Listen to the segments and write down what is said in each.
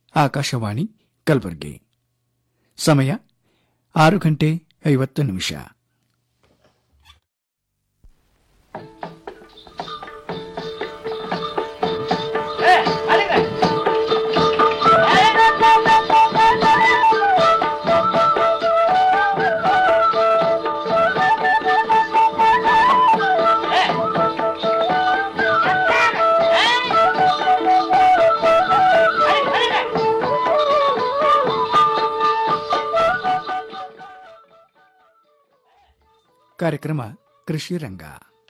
ಆಕಾಶವಾಣಿ ಕಲಬುರಗಿ ಸಮಯ ಆರು ಗಂಟೆ ಐವತ್ತು ನಿಮಿಷ ಕಾರ್ಯಕ್ರಮ ಕೃಷಿ ರಂಗ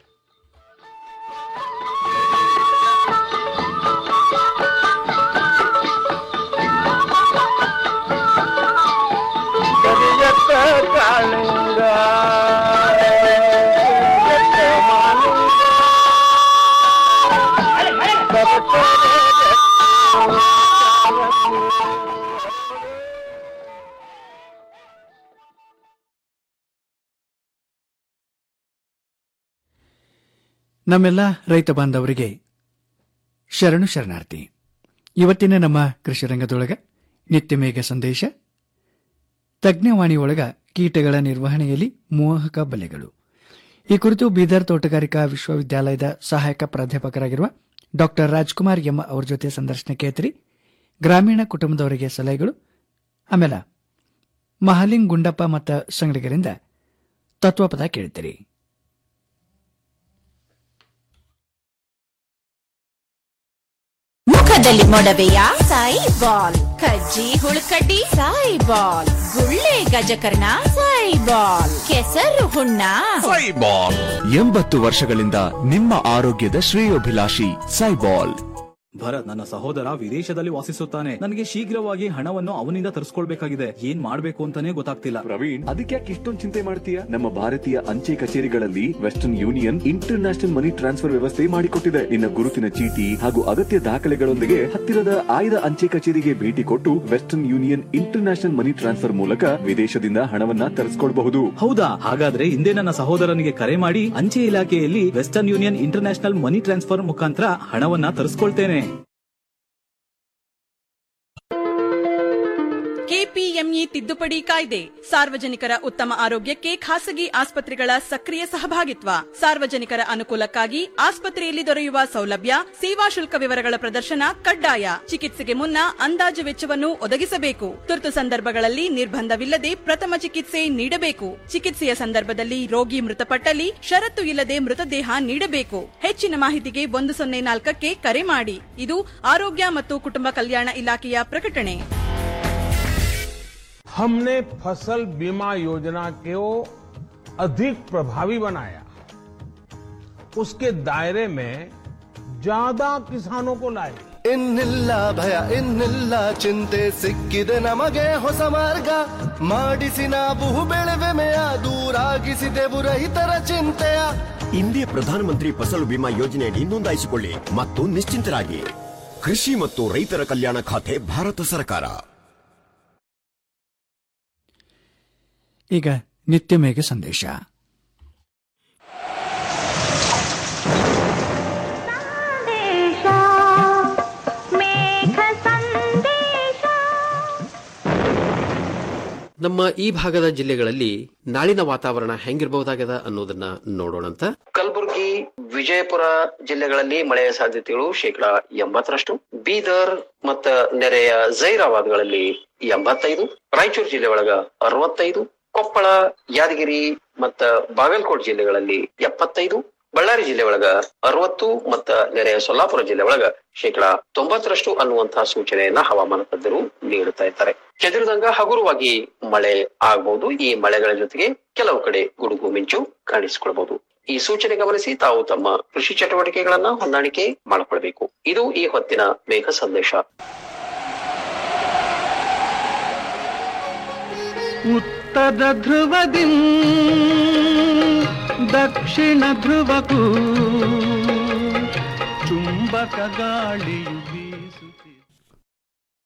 ಕರಿಯತ್ತ ಕಾಳಿಂಗ ಕರಿಯತ್ತ ಮಾಲಿಂಗ. ನಮ್ಮೆಲ್ಲ ರೈತ ಬಾಂಧವರಿಗೆ ಶರಣು ಶರಣಾರ್ಥಿ ಇವತ್ತಿನ ನಮ್ಮ ಕೃಷಿ ರಂಗದೊಳಗ ನಿತ್ಯ ಮೇಘ ಸಂದೇಶ ತಜ್ಞವಾಣಿ ಒಳಗ ಕೀಟಗಳ ನಿರ್ವಹಣೆಯಲ್ಲಿ ಮೋಹಕ ಬಲೆಗಳು ಈ ಕುರಿತು ಬೀದರ್ ತೋಟಗಾರಿಕಾ ವಿಶ್ವವಿದ್ಯಾಲಯದ ಸಹಾಯಕ ಪ್ರಾಧ್ಯಾಪಕರಾಗಿರುವ ಡಾಕ್ಟರ್ ರಾಜ್ಕುಮಾರ್ ಎಂ ಅವರ ಜೊತೆ ಸಂದರ್ಶನ ಕೇಳ್ತಿರಿ ಗ್ರಾಮೀಣ ಕುಟುಂಬದವರಿಗೆ ಸಲಹೆಗಳು ಆಮೇಲೆ ಮಹಾಲಿಂಗ್ ಗುಂಡಪ್ಪ ಮತ್ತು ಸಂಗಡಿಗರಿಂದ ತತ್ವಪದ ಕೇಳ್ತೀರಿ ಮುಖದಲ್ಲಿ ಮೊಡವೆಯ ಸಾಯಿ ಬಾಲ್ ಕಜ್ಜಿ ಹುಳುಕಡ್ಡಿ ಸಾಯಿ ಬಾಲ್ ಗುಳ್ಳೆ ಗಜಕರ್ಣ ಸಾಯಿ ಬಾಲ್ ಕೆಸರು ಹುಣ್ಣ ಸೈಬಾಲ್ ಎಂಬತ್ತು ವರ್ಷಗಳಿಂದ ನಿಮ್ಮ ಆರೋಗ್ಯದ ಶ್ರೇಯೋಭಿಲಾಷಿ ಸೈಬಾಲ್ ಭರತ್ ನನ್ನ ಸಹೋದರ ವಿದೇಶದಲ್ಲಿ ವಾಸಿಸುತ್ತಾನೆ ನನಗೆ ಶೀಘ್ರವಾಗಿ ಹಣವನ್ನು ಅವನಿಂದ ತರಿಸ್ಕೊಳ್ಬೇಕಾಗಿದೆ ಏನ್ ಮಾಡ್ಬೇಕು ಅಂತಾನೆ ಗೊತ್ತಾಗ್ತಿಲ್ಲ ಪ್ರವೀಣ್ ಅದಕ್ಕೆ ಯಾಕೆ ಇಷ್ಟೊಂದು ಚಿಂತೆ ಮಾಡ್ತೀಯ ನಮ್ಮ ಭಾರತೀಯ ಅಂಚೆ ಕಚೇರಿಗಳಲ್ಲಿ Western Union international money transfer ವ್ಯವಸ್ಥೆ ಮಾಡಿಕೊಟ್ಟಿದೆ ನಿನ್ನ ಗುರುತಿನ ಚೀಟಿ ಹಾಗೂ ಅಗತ್ಯ ದಾಖಲೆಗಳೊಂದಿಗೆ ಹತ್ತಿರದ ಆಯ್ದ ಅಂಚೆ ಕಚೇರಿಗೆ ಭೇಟಿ ಕೊಟ್ಟು Western Union international money transfer ಮೂಲಕ ವಿದೇಶದಿಂದ ಹಣವನ್ನ ತರಿಸ್ಕೊಳ್ಬಹುದು ಹೌದಾ ಹಾಗಾದ್ರೆ ಹಿಂದೆ ನನ್ನ ಸಹೋದರನಿಗೆ ಕರೆ ಮಾಡಿ ಅಂಚೆ ಇಲಾಖೆಯಲ್ಲಿ Western Union international money transfer ಮುಖಾಂತರ ಹಣವನ್ನ ತರಿಸ್ಕೊಳ್ತೇನೆ ಕೆಪಿಎಂಇ ತಿದ್ದುಪಡಿ ಕಾಯ್ದೆ ಸಾರ್ವಜನಿಕರ ಉತ್ತಮ ಆರೋಗ್ಯಕ್ಕೆ ಖಾಸಗಿ ಆಸ್ಪತ್ರೆಗಳ ಸಕ್ರಿಯ ಸಹಭಾಗಿತ್ವ ಸಾರ್ವಜನಿಕರ ಅನುಕೂಲಕ್ಕಾಗಿ ಆಸ್ಪತ್ರೆಯಲ್ಲಿ ದೊರೆಯುವ ಸೌಲಭ್ಯ ಸೇವಾ ಶುಲ್ಕ ವಿವರಗಳ ಪ್ರದರ್ಶನ ಕಡ್ಡಾಯ ಚಿಕಿತ್ಸೆಗೆ ಮುನ್ನ ಅಂದಾಜು ವೆಚ್ಚವನ್ನು ಒದಗಿಸಬೇಕು ತುರ್ತು ಸಂದರ್ಭಗಳಲ್ಲಿ ನಿರ್ಬಂಧವಿಲ್ಲದೆ ಪ್ರಥಮ ಚಿಕಿತ್ಸೆ ನೀಡಬೇಕು ಚಿಕಿತ್ಸೆಯ ಸಂದರ್ಭದಲ್ಲಿ ರೋಗಿ ಮೃತಪಟ್ಟಲ್ಲಿ ಷರತ್ತು ಇಲ್ಲದೆ ಮೃತದೇಹ ನೀಡಬೇಕು ಹೆಚ್ಚಿನ ಮಾಹಿತಿಗೆ ಒಂದು ಸೊನ್ನೆ ನಾಲ್ಕಕ್ಕೆ ಕರೆ ಮಾಡಿ ಇದು ಆರೋಗ್ಯ ಮತ್ತು ಕುಟುಂಬ ಕಲ್ಯಾಣ ಇಲಾಖೆಯ ಪ್ರಕಟಣೆ हमने फसल बीमा योजना को अधिक प्रभावी बनाया उसके दायरे में ज्यादा किसानों को लाए ಇನ್ನಿಲ್ಲ ಭಯ ಇನ್ನಿಲ್ಲ ಚಿಂತೆ ಸಿಕ್ಕಿದೆ ನಮಗೆ ಹೊಸ ಮಾರ್ಗ ಮಾಡಿಸಿ ನಾವು ಬೆಳೆವೆಮೆಯ ದೂರಾಗಿಸಿದೆವು ರೈತರ ಚಿಂತೆಯ ಇಂದೇ ಪ್ರಧಾನಮಂತ್ರಿ ಫಸಲು ಬಿಮಾ ಯೋಜನೆಯಡಿ ನೋಂದಾಯಿಸಿಕೊಳ್ಳಿ ಮತ್ತು ನಿಶ್ಚಿಂತರಾಗಿ ಕೃಷಿ ಮತ್ತು ರೈತರ ಕಲ್ಯಾಣ ಖಾತೆ ಭಾರತ ಸರ್ಕಾರ ಈಗ ನಿತ್ಯ ಮೇಘ ಸಂದೇಶ ನಮ್ಮ ಈ ಭಾಗದ ಜಿಲ್ಲೆಗಳಲ್ಲಿ ನಾಳಿನ ವಾತಾವರಣ ಹೆಂಗಿರಬಹುದಾಗದ ಅನ್ನೋದನ್ನ ನೋಡೋಣಂತ ಕಲಬುರಗಿ ವಿಜಯಪುರ ಜಿಲ್ಲೆಗಳಲ್ಲಿ ಮಳೆಯ ಸಾಧ್ಯತೆಗಳು ಶೇಕಡಾ ಎಂಬತ್ತರಷ್ಟು ಬೀದರ್ ಮತ್ತ ನೆರೆಯ ಜೈರಾಬಾದ್ಗಳಲ್ಲಿ ಎಂಬತ್ತೈದು ರಾಯಚೂರು ಜಿಲ್ಲೆ ಒಳಗ ಅರವತ್ತೈದು ಕೊಪ್ಪಳ ಯಾದಗಿರಿ ಮತ್ತ ಬಾಗಲಕೋಟ್ ಜಿಲ್ಲೆಗಳಲ್ಲಿ ಎಪ್ಪತ್ತೈದು ಬಳ್ಳಾರಿ ಜಿಲ್ಲೆ ಒಳಗ ಅರವತ್ತು ಮತ್ತ ನೆರೆಯ ಸೊಲ್ಲಾಪುರ ಜಿಲ್ಲೆ ಒಳಗ ಶೇಕಡಾ ತೊಂಬತ್ತರಷ್ಟು ಅನ್ನುವಂತಹ ಸೂಚನೆಯನ್ನ ಹವಾಮಾನ ತಜ್ಞರು ನೀಡುತ್ತಾ ಇದ್ದಾರೆ ಚದುರಿದಂಗ ಹಗುರವಾಗಿ ಮಳೆ ಆಗಬಹುದು ಈ ಮಳೆಗಳ ಜೊತೆಗೆ ಕೆಲವು ಕಡೆ ಗುಡುಗು ಮಿಂಚು ಕಾಣಿಸಿಕೊಳ್ಬಹುದು ಈ ಸೂಚನೆ ಗಮನಿಸಿ ತಾವು ತಮ್ಮ ಕೃಷಿ ಚಟುವಟಿಕೆಗಳನ್ನ ಹೊಂದಾಣಿಕೆ ಮಾಡಿಕೊಳ್ಬೇಕು ಇದು ಈ ಹೊತ್ತಿನ ಮೇಘ ಸಂದೇಶ ಉತ್ತರ ಧ್ರುವದಿ ದಕ್ಷಿಣ ಧ್ರುವಕ್ಕೂ ಚುಂಬಕ ಗಾಳಿಯು ಬೀಸುತ್ತಿದೆ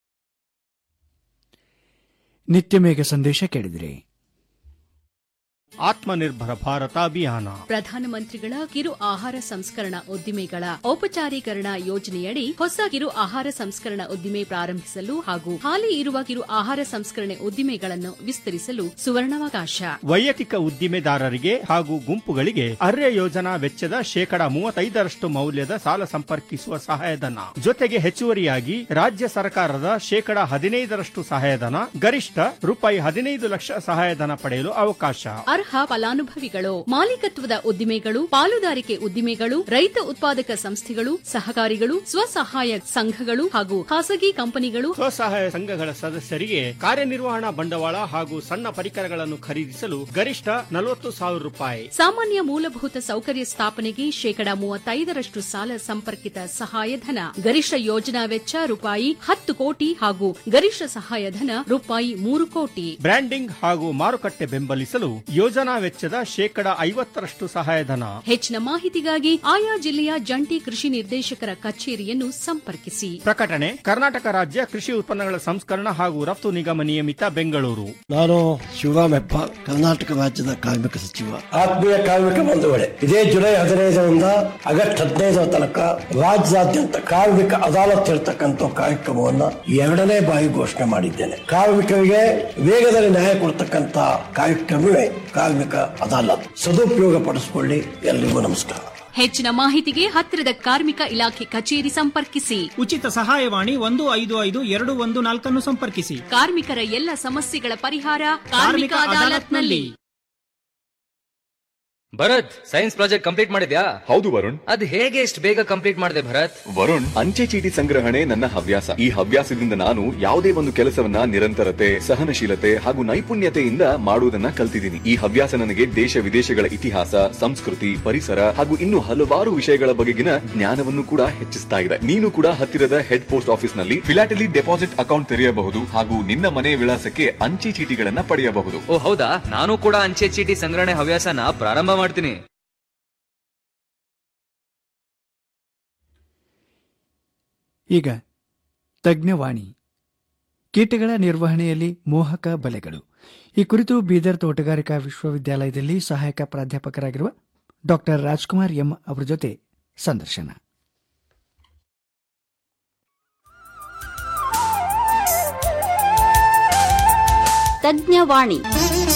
ನಿತ್ಯ ಮೇಘ ಸಂದೇಶ ಕೇಳಿದಿರಿ ಆತ್ಮನಿರ್ಭರ ಭಾರತ ಅಭಿಯಾನ ಪ್ರಧಾನಮಂತ್ರಿಗಳ ಕಿರು ಆಹಾರ ಸಂಸ್ಕರಣಾ ಉದ್ದಿಮೆಗಳ ಔಪಚಾರೀಕರಣ ಯೋಜನೆಯಡಿ ಹೊಸ ಕಿರು ಆಹಾರ ಸಂಸ್ಕರಣಾ ಉದ್ದಿಮೆ ಪ್ರಾರಂಭಿಸಲು ಹಾಗೂ ಹಾಲಿ ಇರುವ ಕಿರು ಆಹಾರ ಸಂಸ್ಕರಣೆ ಉದ್ದಿಮೆಗಳನ್ನು ವಿಸ್ತರಿಸಲು ಸುವರ್ಣಾವಕಾಶ ವೈಯಕ್ತಿಕ ಉದ್ದಿಮೆದಾರರಿಗೆ ಹಾಗೂ ಗುಂಪುಗಳಿಗೆ ಅರ್ಯ ಯೋಜನಾ ವೆಚ್ಚದ ಶೇಕಡಾ ಮೂವತ್ತೈದರಷ್ಟು ಮೌಲ್ಯದ ಸಾಲ ಸಂಪರ್ಕಿಸುವ ಸಹಾಯಧನ ಜೊತೆಗೆ ಹೆಚ್ಚುವರಿಯಾಗಿ ರಾಜ್ಯ ಸರ್ಕಾರದ ಶೇಕಡಾ ಹದಿನೈದರಷ್ಟು ಸಹಾಯಧನ ಗರಿಷ್ಠ ರೂಪಾಯಿ ಹದಿನೈದು ಲಕ್ಷ ಸಹಾಯಧನ ಪಡೆಯಲು ಅವಕಾಶ ಅರ್ಹ ಫಲಾನುಭವಿಗಳು ಮಾಲೀಕತ್ವದ ಉದ್ದಿಮೆಗಳು ಪಾಲುದಾರಿಕೆ ಉದ್ದಿಮೆಗಳು ರೈತ ಉತ್ಪಾದಕ ಸಂಸ್ಥೆಗಳು ಸಹಕಾರಿಗಳು ಸ್ವಸಹಾಯ ಸಂಘಗಳು ಹಾಗೂ ಖಾಸಗಿ ಕಂಪನಿಗಳು ಸ್ವಸಹಾಯ ಸಂಘಗಳ ಸದಸ್ಯರಿಗೆ ಕಾರ್ಯನಿರ್ವಹಣಾ ಬಂಡವಾಳ ಹಾಗೂ ಸಣ್ಣ ಪರಿಕರಗಳನ್ನು ಖರೀದಿಸಲು ಗರಿಷ್ಠ ನಲವತ್ತು ಸಾವಿರ ರೂಪಾಯಿ ಸಾಮಾನ್ಯ ಮೂಲಭೂತ ಸೌಕರ್ಯ ಸ್ಥಾಪನೆಗೆ ಶೇಕಡಾ ಮೂವತ್ತೈದರಷ್ಟು ಸಾಲ ಸಂಪರ್ಕಿತ ಸಹಾಯಧನ ಗರಿಷ್ಠ ಯೋಜನಾ ವೆಚ್ಚ ರೂಪಾಯಿ ಹತ್ತು ಕೋಟಿ ಹಾಗೂ ಗರಿಷ್ಠ ಸಹಾಯಧನ ರೂಪಾಯಿ ಮೂರು ಕೋಟಿ ಬ್ರ್ಯಾಂಡಿಂಗ್ ಹಾಗೂ ಮಾರುಕಟ್ಟೆ ಬೆಂಬಲಿಸಲು ಯೋಜನಾ ವೆಚ್ಚದ ಶೇಕಡಾ ಐವತ್ತರಷ್ಟು ಸಹಾಯಧನ ಹೆಚ್ಚಿನ ಮಾಹಿತಿಗಾಗಿ ಆಯಾ ಜಿಲ್ಲೆಯ ಜಂಟಿ ಕೃಷಿ ನಿರ್ದೇಶಕರ ಕಚೇರಿಯನ್ನು ಸಂಪರ್ಕಿಸಿ ಪ್ರಕಟಣೆ ಕರ್ನಾಟಕ ರಾಜ್ಯ ಕೃಷಿ ಉತ್ಪನ್ನಗಳ ಸಂಸ್ಕರಣ ಹಾಗೂ ರಫ್ತು ನಿಗಮ ನಿಯಮಿತ ಬೆಂಗಳೂರು ನಾನು ಶಿವರಾಮೆಪ್ಪ ಕರ್ನಾಟಕ ರಾಜ್ಯದ ಕಾರ್ಮಿಕ ಸಚಿವ ಆತ್ಮೀಯ ಕಾರ್ಮಿಕ ಬಂಧುಗಳೇ ಇದೇ ಜುಲೈ ಹದಿನೈದರಿಂದ ಆಗಸ್ಟ್ ಹದಿನೈದರ ತನಕ ರಾಜ್ಯಾದ್ಯಂತ ಕಾರ್ಮಿಕ ಅದಾಲತ್ ಇರತಕ್ಕಂಥ ಕಾರ್ಯಕ್ರಮವನ್ನ ಎರಡನೇ ಬಾರಿ ಘೋಷಣೆ ಮಾಡಿದ್ದೇನೆ ಕಾರ್ಮಿಕರಿಗೆ ವೇಗದಲ್ಲಿ ನ್ಯಾಯ ಕೊಡ್ತಕ್ಕಂಥ ಕಾರ್ಯಕ್ರಮವೇ ಕಾರ್ಮಿಕ ಅದಾಲತ್ ಸದುಪಯೋಗ ಪಡಿಸಿಕೊಳ್ಳಿ ಎಲ್ರಿಗೂ ನಮಸ್ಕಾರ ಹೆಚ್ಚಿನ ಮಾಹಿತಿಗೆ ಹತ್ತಿರದ ಕಾರ್ಮಿಕ ಇಲಾಖೆ ಕಚೇರಿ ಸಂಪರ್ಕಿಸಿ ಉಚಿತ ಸಹಾಯವಾಣಿ ಒಂದು ಐದು ಐದು ಎರಡು ಒಂದು ನಾಲ್ಕನ್ನು ಸಂಪರ್ಕಿಸಿ ಕಾರ್ಮಿಕರ ಎಲ್ಲ ಸಮಸ್ಯೆಗಳ ಪರಿಹಾರ ಕಾರ್ಮಿಕ ಅದಾಲತ್ನಲ್ಲಿ ಭರತ್ ಸೈನ್ಸ್ ಪ್ರಾಜೆಕ್ಟ್ ಕಂಪ್ಲೀಟ್ ಮಾಡಿದ್ಯಾ ಹೌದು ವರುಣ್ ಅದ್ ಹೇಗೆ ಇಷ್ಟು ಬೇಗ ಕಂಪ್ಲೀಟ್ ಮಾಡಿದೆ ಭರತ್ ವರುಣ್ ಅಂಚೆ ಚೀಟಿ ಸಂಗ್ರಹಣೆ ನನ್ನ ಹವ್ಯಾಸ ಈ ಹವ್ಯಾಸದಿಂದ ನಾನು ಯಾವುದೇ ಒಂದು ಕೆಲಸವನ್ನ ನಿರಂತರತೆ ಸಹನಶೀಲತೆ ಹಾಗೂ ನೈಪುಣ್ಯತೆಯಿಂದ ಮಾಡುವುದನ್ನ ಕಲ್ತಿದ್ದೀನಿ ಈ ಹವ್ಯಾಸ ನನಗೆ ದೇಶ ವಿದೇಶಗಳ ಇತಿಹಾಸ ಸಂಸ್ಕೃತಿ ಪರಿಸರ ಹಾಗೂ ಇನ್ನು ಹಲವಾರು ವಿಷಯಗಳ ಬಗೆಗಿನ ಜ್ಞಾನವನ್ನು ಕೂಡ ಹೆಚ್ಚಿಸ್ತಾ ಇದೆ ನೀನು ಕೂಡ ಹತ್ತಿರದ ಹೆಡ್ ಪೋಸ್ಟ್ ಆಫೀಸ್ ನಲ್ಲಿ ಫಿಲಾಟಲಿ ಡೆಪಾಸಿಟ್ ಅಕೌಂಟ್ ತೆರೆಯಬಹುದು ಹಾಗೂ ನಿನ್ನ ಮನೆ ವಿಳಾಸಕ್ಕೆ ಅಂಚೆ ಚೀಟಿಗಳನ್ನ ಪಡೆಯಬಹುದು ಓ ಹೌದಾ ನಾನು ಕೂಡ ಅಂಚೆ ಚೀಟಿ ಸಂಗ್ರಹಣೆ ಹವ್ಯಾಸನ ಪ್ರಾರಂಭ ಮಾಡ್ತೀನಿ ಈಗ ತಜ್ಞವಾಣಿ ಕೀಟಗಳ ನಿರ್ವಹಣೆಯಲ್ಲಿ ಮೋಹಕ ಬಲೆಗಳು ಈ ಕುರಿತು ಬೀದರ್ ತೋಟಗಾರಿಕಾ ವಿಶ್ವವಿದ್ಯಾಲಯದಲ್ಲಿ ಸಹಾಯಕ ಪ್ರಾಧ್ಯಾಪಕರಾಗಿರುವ ಡಾಕ್ಟರ್ ರಾಜ್ಕುಮಾರ್ ಎಂ ಅವರ ಜೊತೆ ಸಂದರ್ಶನ ತಜ್ಞವಾಣಿ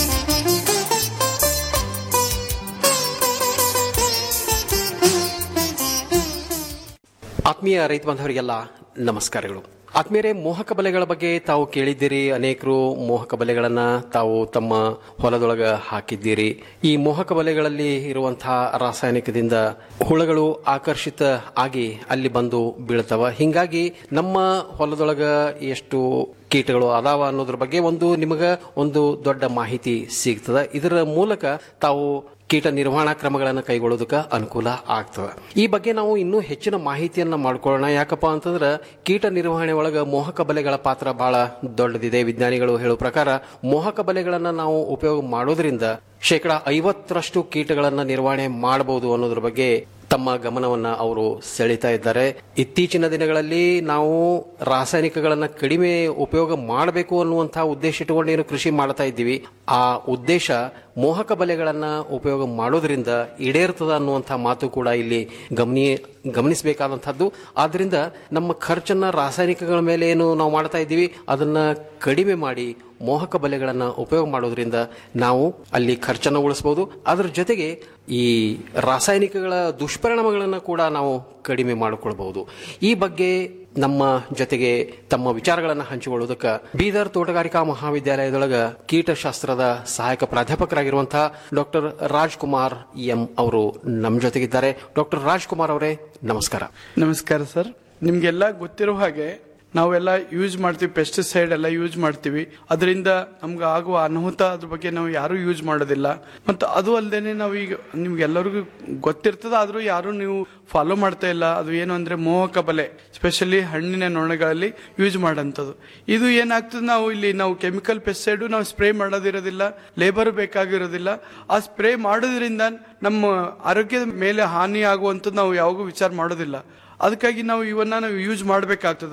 ಆತ್ಮೀಯ ರೈತ ಬಾಂಧವರಿಗೆಲ್ಲ ನಮಸ್ಕಾರಗಳು ಆತ್ಮೀಯರೇ ಮೋಹಕ ಬಲೆಗಳ ಬಗ್ಗೆ ತಾವು ಕೇಳಿದ್ದೀರಿ ಅನೇಕರು ಮೋಹಕ ಬಲೆಗಳನ್ನ ತಾವು ತಮ್ಮ ಹೊಲದೊಳಗ ಹಾಕಿದ್ದೀರಿ ಈ ಮೋಹಕ ಬಲೆಗಳಲ್ಲಿ ಇರುವಂತಹ ರಾಸಾಯನಿಕದಿಂದ ಹುಳಗಳು ಆಕರ್ಷಿತ ಆಗಿ ಅಲ್ಲಿ ಬಂದು ಬೀಳ್ತವ ಹಿಂಗಾಗಿ ನಮ್ಮ ಹೊಲದೊಳಗ ಎಷ್ಟು ಕೀಟಗಳು ಅದಾವ ಅನ್ನೋದ್ರ ಬಗ್ಗೆ ಒಂದು ನಿಮಗ ಒಂದು ದೊಡ್ಡ ಮಾಹಿತಿ ಸಿಗ್ತದ ಇದರ ಮೂಲಕ ತಾವು ಕೀಟ ನಿರ್ವಹಣಾ ಕ್ರಮಗಳನ್ನು ಕೈಗೊಳ್ಳೋದಕ್ಕೆ ಅನುಕೂಲ ಆಗ್ತದೆ ಈ ಬಗ್ಗೆ ನಾವು ಇನ್ನೂ ಹೆಚ್ಚಿನ ಮಾಹಿತಿಯನ್ನ ಮಾಡ್ಕೊಳ್ಳೋಣ ಯಾಕಪ್ಪ ಅಂತಂದ್ರೆ ಕೀಟ ನಿರ್ವಹಣೆ ಒಳಗ ಮೋಹಕ ಬಲೆಗಳ ಪಾತ್ರ ಬಹಳ ದೊಡ್ಡದಿದೆ ವಿಜ್ಞಾನಿಗಳು ಹೇಳೋ ಪ್ರಕಾರ ಮೋಹಕ ಬಲೆಗಳನ್ನ ನಾವು ಉಪಯೋಗ ಮಾಡೋದ್ರಿಂದ ಶೇಕಡಾ ಐವತ್ತರಷ್ಟು ಕೀಟಗಳನ್ನ ನಿರ್ವಹಣೆ ಮಾಡಬಹುದು ಅನ್ನೋದ್ರ ಬಗ್ಗೆ ತಮ್ಮ ಗಮನವನ್ನ ಅವರು ಸೆಳೀತಾ ಇದ್ದಾರೆ ಇತ್ತೀಚಿನ ದಿನಗಳಲ್ಲಿ ನಾವು ರಾಸಾಯನಿಕಗಳನ್ನ ಕಡಿಮೆ ಉಪಯೋಗ ಮಾಡಬೇಕು ಅನ್ನುವಂತಹ ಉದ್ದೇಶ ಇಟ್ಟುಕೊಂಡು ಏನು ಕೃಷಿ ಮಾಡ್ತಾ ಇದ್ದೀವಿ ಆ ಉದ್ದೇಶ ಮೋಹಕ ಬಲೆಗಳನ್ನ ಉಪಯೋಗ ಮಾಡೋದ್ರಿಂದ ಈಡೇರ್ತದ ಅನ್ನುವಂತಹ ಮಾತು ಕೂಡ ಇಲ್ಲಿ ಗಮನಿ ಗಮನಿಸಬೇಕಾದಂತಹದ್ದು ಆದ್ರಿಂದ ನಮ್ಮ ಖರ್ಚನ್ನ ರಾಸಾಯನಿಕಗಳ ಮೇಲೆ ಏನು ನಾವು ಮಾಡ್ತಾ ಇದ್ದೀವಿ ಅದನ್ನ ಕಡಿಮೆ ಮಾಡಿ ಮೋಹಕ ಬಲೆಗಳನ್ನ ಉಪಯೋಗ ಮಾಡೋದ್ರಿಂದ ನಾವು ಅಲ್ಲಿ ಖರ್ಚನ್ನು ಉಳಿಸಬಹುದು ಅದರ ಜೊತೆಗೆ ಈ ರಾಸಾಯನಿಕಗಳ ದುಷ್ಪರಿಣಾಮಗಳನ್ನು ಕೂಡ ನಾವು ಕಡಿಮೆ ಮಾಡಿಕೊಳ್ಬಹುದು ಈ ಬಗ್ಗೆ ನಮ್ಮ ಜೊತೆಗೆ ತಮ್ಮ ವಿಚಾರಗಳನ್ನು ಹಂಚಿಕೊಳ್ಳುವುದಕ್ಕೆ ಬೀದರ್ ತೋಟಗಾರಿಕಾ ಮಹಾವಿದ್ಯಾಲಯದೊಳಗ ಕೀಟಶಾಸ್ತ್ರದ ಸಹಾಯಕ ಪ್ರಾಧ್ಯಾಪಕರಾಗಿರುವಂತಹ ಡಾಕ್ಟರ್ ರಾಜ್ಕುಮಾರ್ ಎಂ ಅವರು ನಮ್ಮ ಜೊತೆಗಿದ್ದಾರೆ ಡಾಕ್ಟರ್ ರಾಜ್ಕುಮಾರ್ ಅವರೇ ನಮಸ್ಕಾರ ನಮಸ್ಕಾರ ಸರ್ ನಿಮ್ಗೆಲ್ಲ ಗೊತ್ತಿರೋ ಹಾಗೆ ನಾವೆಲ್ಲ ಯೂಸ್ ಮಾಡ್ತೀವಿ ಪೆಸ್ಟಿಸೈಡ್ ಎಲ್ಲ ಯೂಸ್ ಮಾಡ್ತೀವಿ ಅದರಿಂದ ನಮ್ಗೆ ಆಗುವ ಅನಾಹುತ ಅದ್ರ ಬಗ್ಗೆ ನಾವು ಯಾರು ಯೂಸ್ ಮಾಡೋದಿಲ್ಲ ಮತ್ತು ಅದು ಅಲ್ಲದೆ ನಾವು ಈಗ ನಿಮ್ಗೆಲ್ಲರಿಗೂ ಗೊತ್ತಿರ್ತದ ಆದ್ರೂ ಯಾರು ನೀವು ಫಾಲೋ ಮಾಡ್ತಾ ಇಲ್ಲ ಅದು ಏನು ಅಂದ್ರೆ ಮೋಹಕ ಬಲೆ ಸ್ಪೆಷಲಿ ಹಣ್ಣಿನ ನೊಣಗಳಲ್ಲಿ ಯೂಸ್ ಮಾಡೋಂಥದ್ದು ಇದು ಏನಾಗ್ತದೆ ನಾವು ಇಲ್ಲಿ ನಾವು ಕೆಮಿಕಲ್ ಪೆಸ್ಟಿಸೈಡ್ ನಾವು ಸ್ಪ್ರೇ ಮಾಡೋದಿರೋದಿಲ್ಲ ಲೇಬರ್ ಬೇಕಾಗಿರೋದಿಲ್ಲ ಆ ಸ್ಪ್ರೇ ಮಾಡೋದ್ರಿಂದ ನಮ್ಮ ಆರೋಗ್ಯದ ಮೇಲೆ ಹಾನಿ ಆಗುವಂಥದ್ದು ನಾವು ಯಾವಾಗೂ ವಿಚಾರ ಮಾಡೋದಿಲ್ಲ ಅದಕ್ಕಾಗಿ ನಾವು ಇವನ್ನ ನಾವು ಯೂಸ್ ಮಾಡಬೇಕಾಗ್ತದ